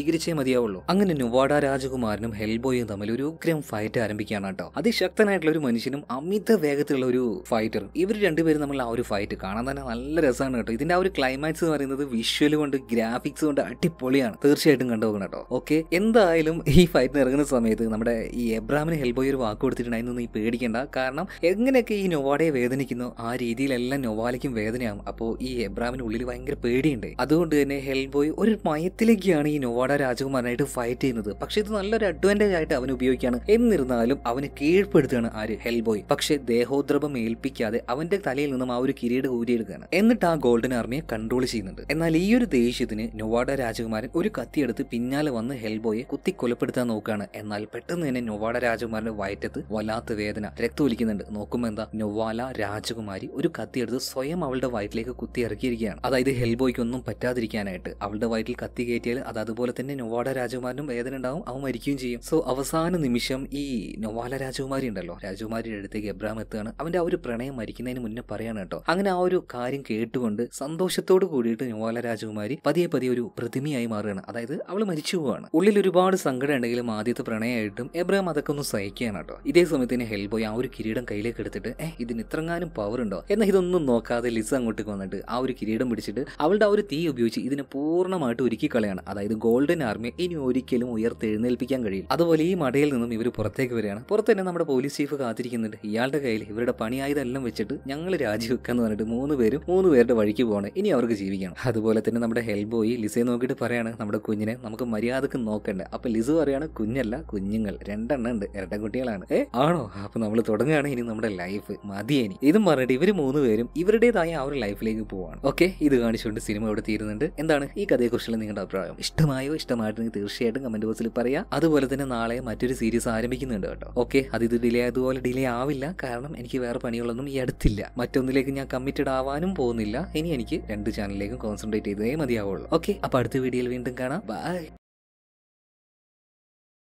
സ്വീകരിച്ചേ മതിയാവുള്ളൂ അങ്ങനെ നുവാഡ രാജകുമാരനും ഹെൽബോയും തമ്മിൽ ഒരു ഉഗ്രം ഫൈറ്റ് ആരംഭിക്കുകയാണ് കേട്ടോ അതിശക്തനായിട്ടുള്ള ഒരു മനുഷ്യനും അമിത വേഗത്തിലുള്ള ഒരു ഫൈറ്ററും ഇവർ രണ്ടുപേരും നമ്മൾ ആ ഒരു ഫൈറ്റ് കാണാൻ തന്നെ നല്ല രസമാണ് കേട്ടോ ഇതിന്റെ ആ ഒരു ക്ലൈമാക്സ് എന്ന് പറയുന്നത് വിഷ്വൽ കൊണ്ട് ഗ്രാഫിക്സ് കൊണ്ട് അടിപൊളിയാണ് തീർച്ചയായിട്ടും കണ്ടുപോകണം കേട്ടോ ഓക്കെ എന്തായാലും ഈ ഫൈറ്റിന് ഇറങ്ങുന്ന സമയത്ത് നമ്മുടെ ഈ എബ്രാമിന് ഹെൽബോയ് ഒരു വാക്ക് കൊടുത്തിട്ടുണ്ടായിരുന്നു നീ പേടിക്കേണ്ട കാരണം എങ്ങനെയൊക്കെ ഈ നൊവാഡയെ വേദനിക്കുന്നു ആ രീതിയിലെല്ലാം നൊവാലയ്ക്കും വേദനയാകും അപ്പോൾ ഈ എബ്രാമിന് ഉള്ളിൽ ഭയങ്കര പേടിയുണ്ട് അതുകൊണ്ട് തന്നെ ഹെൽബോയ് ഒരു മയത്തിലേക്കാണ് ഈ നൊവാഡ രാജകുമാരനായിട്ട് ഫൈറ്റ് ചെയ്യുന്നത് പക്ഷെ ഇത് നല്ലൊരു അഡ്വാൻറ്റേജ് ആയിട്ട് അവൻ ഉപയോഗിക്കുകയാണ് എന്നിരുന്നാലും അവന് കീഴ്പ്പെടുത്തുകയാണ് ആര് ഹെൽബോയ് പക്ഷെ ദേഹോദ്രവം ഏൽപ്പിക്കാതെ അവന്റെ തലയിൽ നിന്നും ആ ഒരു കിരീടം ഊരിയെടുക്കുകയാണ് എന്നിട്ട് ആ ഗോൾഡൻ ആർമിയെ കൺട്രോൾ ചെയ്യുന്നുണ്ട് എന്നാൽ ഈ ഒരു ദേഷ്യത്തിന് നൊവാഡ രാജകുമാരൻ ഒരു കത്തിയെടുത്ത് പിന്നാലെ വന്ന് ഹെൽബോയെ കുത്തി കൊലപ്പെടുത്താൻ നോക്കുകയാണ് എന്നാൽ പെട്ടെന്ന് തന്നെ നൊവാഡ രാജകുമാരന്റെ വയറ്റത്ത് വല്ലാത്ത വേദന രക്തം ഒലിക്കുന്നുണ്ട് നോക്കുമ്പോൾ എന്താ നൊവാല രാജകുമാരി ഒരു കത്തിയെടുത്ത് സ്വയം അവളുടെ വയറ്റിലേക്ക് കുത്തി ഇറക്കിയിരിക്കുകയാണ് അതായത് ഹെൽബോയ്ക്ക് ഒന്നും പറ്റാതിരിക്കാനായിട്ട് അവളുടെ വയറ്റിൽ കത്തി കയറ്റിയാൽ അത് അതുപോലെ തന്നെ നൊവാഡ രാജകുമാരനും വേദന ഉണ്ടാവും അവൻ മരിക്കുകയും ചെയ്യും സോ അവസാന നിമിഷം ഈ നൊവാല രാജകുമാരി ഉണ്ടല്ലോ രാജകുമാരിയുടെ അടുത്തേക്ക് എബ്രാം എത്തുകയാണ് അവന്റെ ആ ഒരു പ്രണയം മരിക്കുന്നതിന് മുന്നേ പറയാണ് കേട്ടോ അങ്ങനെ ആ ഒരു കാര്യം കേട്ടുകൊണ്ട് സന്തോഷത്തോട് കൂടിയിട്ട് നൊവാല രാജകുമാരി പതിയെ പതിയെ ഒരു പ്രതിമയായി മാറുകയാണ് അതായത് അവൾ മരിച്ചു പോവാണ് ഉള്ളിൽ ഒരുപാട് സങ്കടം ഉണ്ടെങ്കിലും ആദ്യത്തെ പ്രണയമായിട്ടും എബ്രാം അതൊക്കെ ഒന്ന് സഹിക്കുകയാണ് കേട്ടോ ഇതേ സമയത്ത് തന്നെ ഹെൽബോയ് ആ ഒരു കിരീടം കയ്യിലേക്ക് എടുത്തിട്ട് ഏഹ് ഇതിന് ഇത്രങ്ങാനും പവർ ഉണ്ടോ എന്നാൽ ഇതൊന്നും നോക്കാതെ ലിസ അങ്ങോട്ടേക്ക് വന്നിട്ട് ആ ഒരു കിരീടം പിടിച്ചിട്ട് അവളുടെ ആ ഒരു തീ ഉപയോഗിച്ച് ഇതിനെ പൂർണ്ണമായിട്ട് ഒരുക്കി കളയാണ് അതായത് ഗോൾഡൻ ആർമിയെ ഇനി ഒരിക്കലും ഉയർത്തെഴുന്നേൽപ്പിക്കാൻ കഴിയും അതുപോലെ ഈ മടയിൽ നിന്നും ഇവർ പുറത്തേക്ക് വരികയാണ് പുറത്ത് തന്നെ നമ്മുടെ പോലീസ് ചീഫ് കാത്തിരിക്കുന്നുണ്ട് ഇയാളുടെ കയ്യിൽ ഇവരുടെ പണിയായതെല്ലാം വെച്ചിട്ട് ഞങ്ങൾ രാജിവെക്കാന്ന് പറഞ്ഞിട്ട് മൂന്ന് പേരും മൂന്ന് പേരുടെ വഴിക്ക് പോകണം ഇനി അവർക്ക് ജീവിക്കണം അതുപോലെ തന്നെ നമ്മുടെ ഹെൽബോയി ലിസയെ നോക്കിയിട്ട് പറയാണ് നമ്മുടെ കുഞ്ഞിനെ നമുക്ക് മര്യാദക്ക് നോക്കണ്ട അപ്പൊ ലിസു പറയാണ് കുഞ്ഞല്ല കുഞ്ഞുങ്ങൾ രണ്ടെണ്ണം ഉണ്ട് ഇരട്ടക്കുട്ടികളാണ് ഏ ആണോ അപ്പൊ നമ്മൾ തുടങ്ങുകയാണ് ഇനി നമ്മുടെ ലൈഫ് മതിയേനി ഇതും പറഞ്ഞിട്ട് ഇവർ മൂന്ന് പേരും ഇവരുടേതായ ആ ഒരു ലൈഫിലേക്ക് പോവാണ് ഓക്കെ ഇത് കാണിച്ചുകൊണ്ട് സിനിമ ഇവിടെ തീരുന്നുണ്ട് എന്താണ് ഈ കഥയെക്കുറിച്ചുള്ള നിങ്ങളുടെ അഭിപ്രായം ഇഷ്ടമായോ ഇഷ്ടമായിട്ടുണ്ടെങ്കിൽ തീർച്ചയായിട്ടും കമന്റ് ബോക്സിൽ പറയാം അതുപോലെ തന്നെ നാളെ മറ്റൊരു സീരീസ് ആരംഭിക്കുന്നുണ്ട് കേട്ടോ ഓക്കെ അത് ഇത് ഡിലേ ആയതുപോലെ ഡിലേ ആവില്ല കാരണം എനിക്ക് വേറെ പണികളൊന്നും ഈ അടുത്തില്ല മറ്റൊന്നിലേക്ക് ഞാൻ കമ്മിറ്റഡ് ആവാനും പോകുന്നില്ല ഇനി എനിക്ക് രണ്ട് ചാനലിലേക്കും കോൺസെൻട്രേറ്റ് ചെയ്തേ മതിയാവുള്ളൂ ഓക്കെ അപ്പൊ അടുത്ത വീഡിയോയിൽ വീണ്ടും കാണാം ബൈ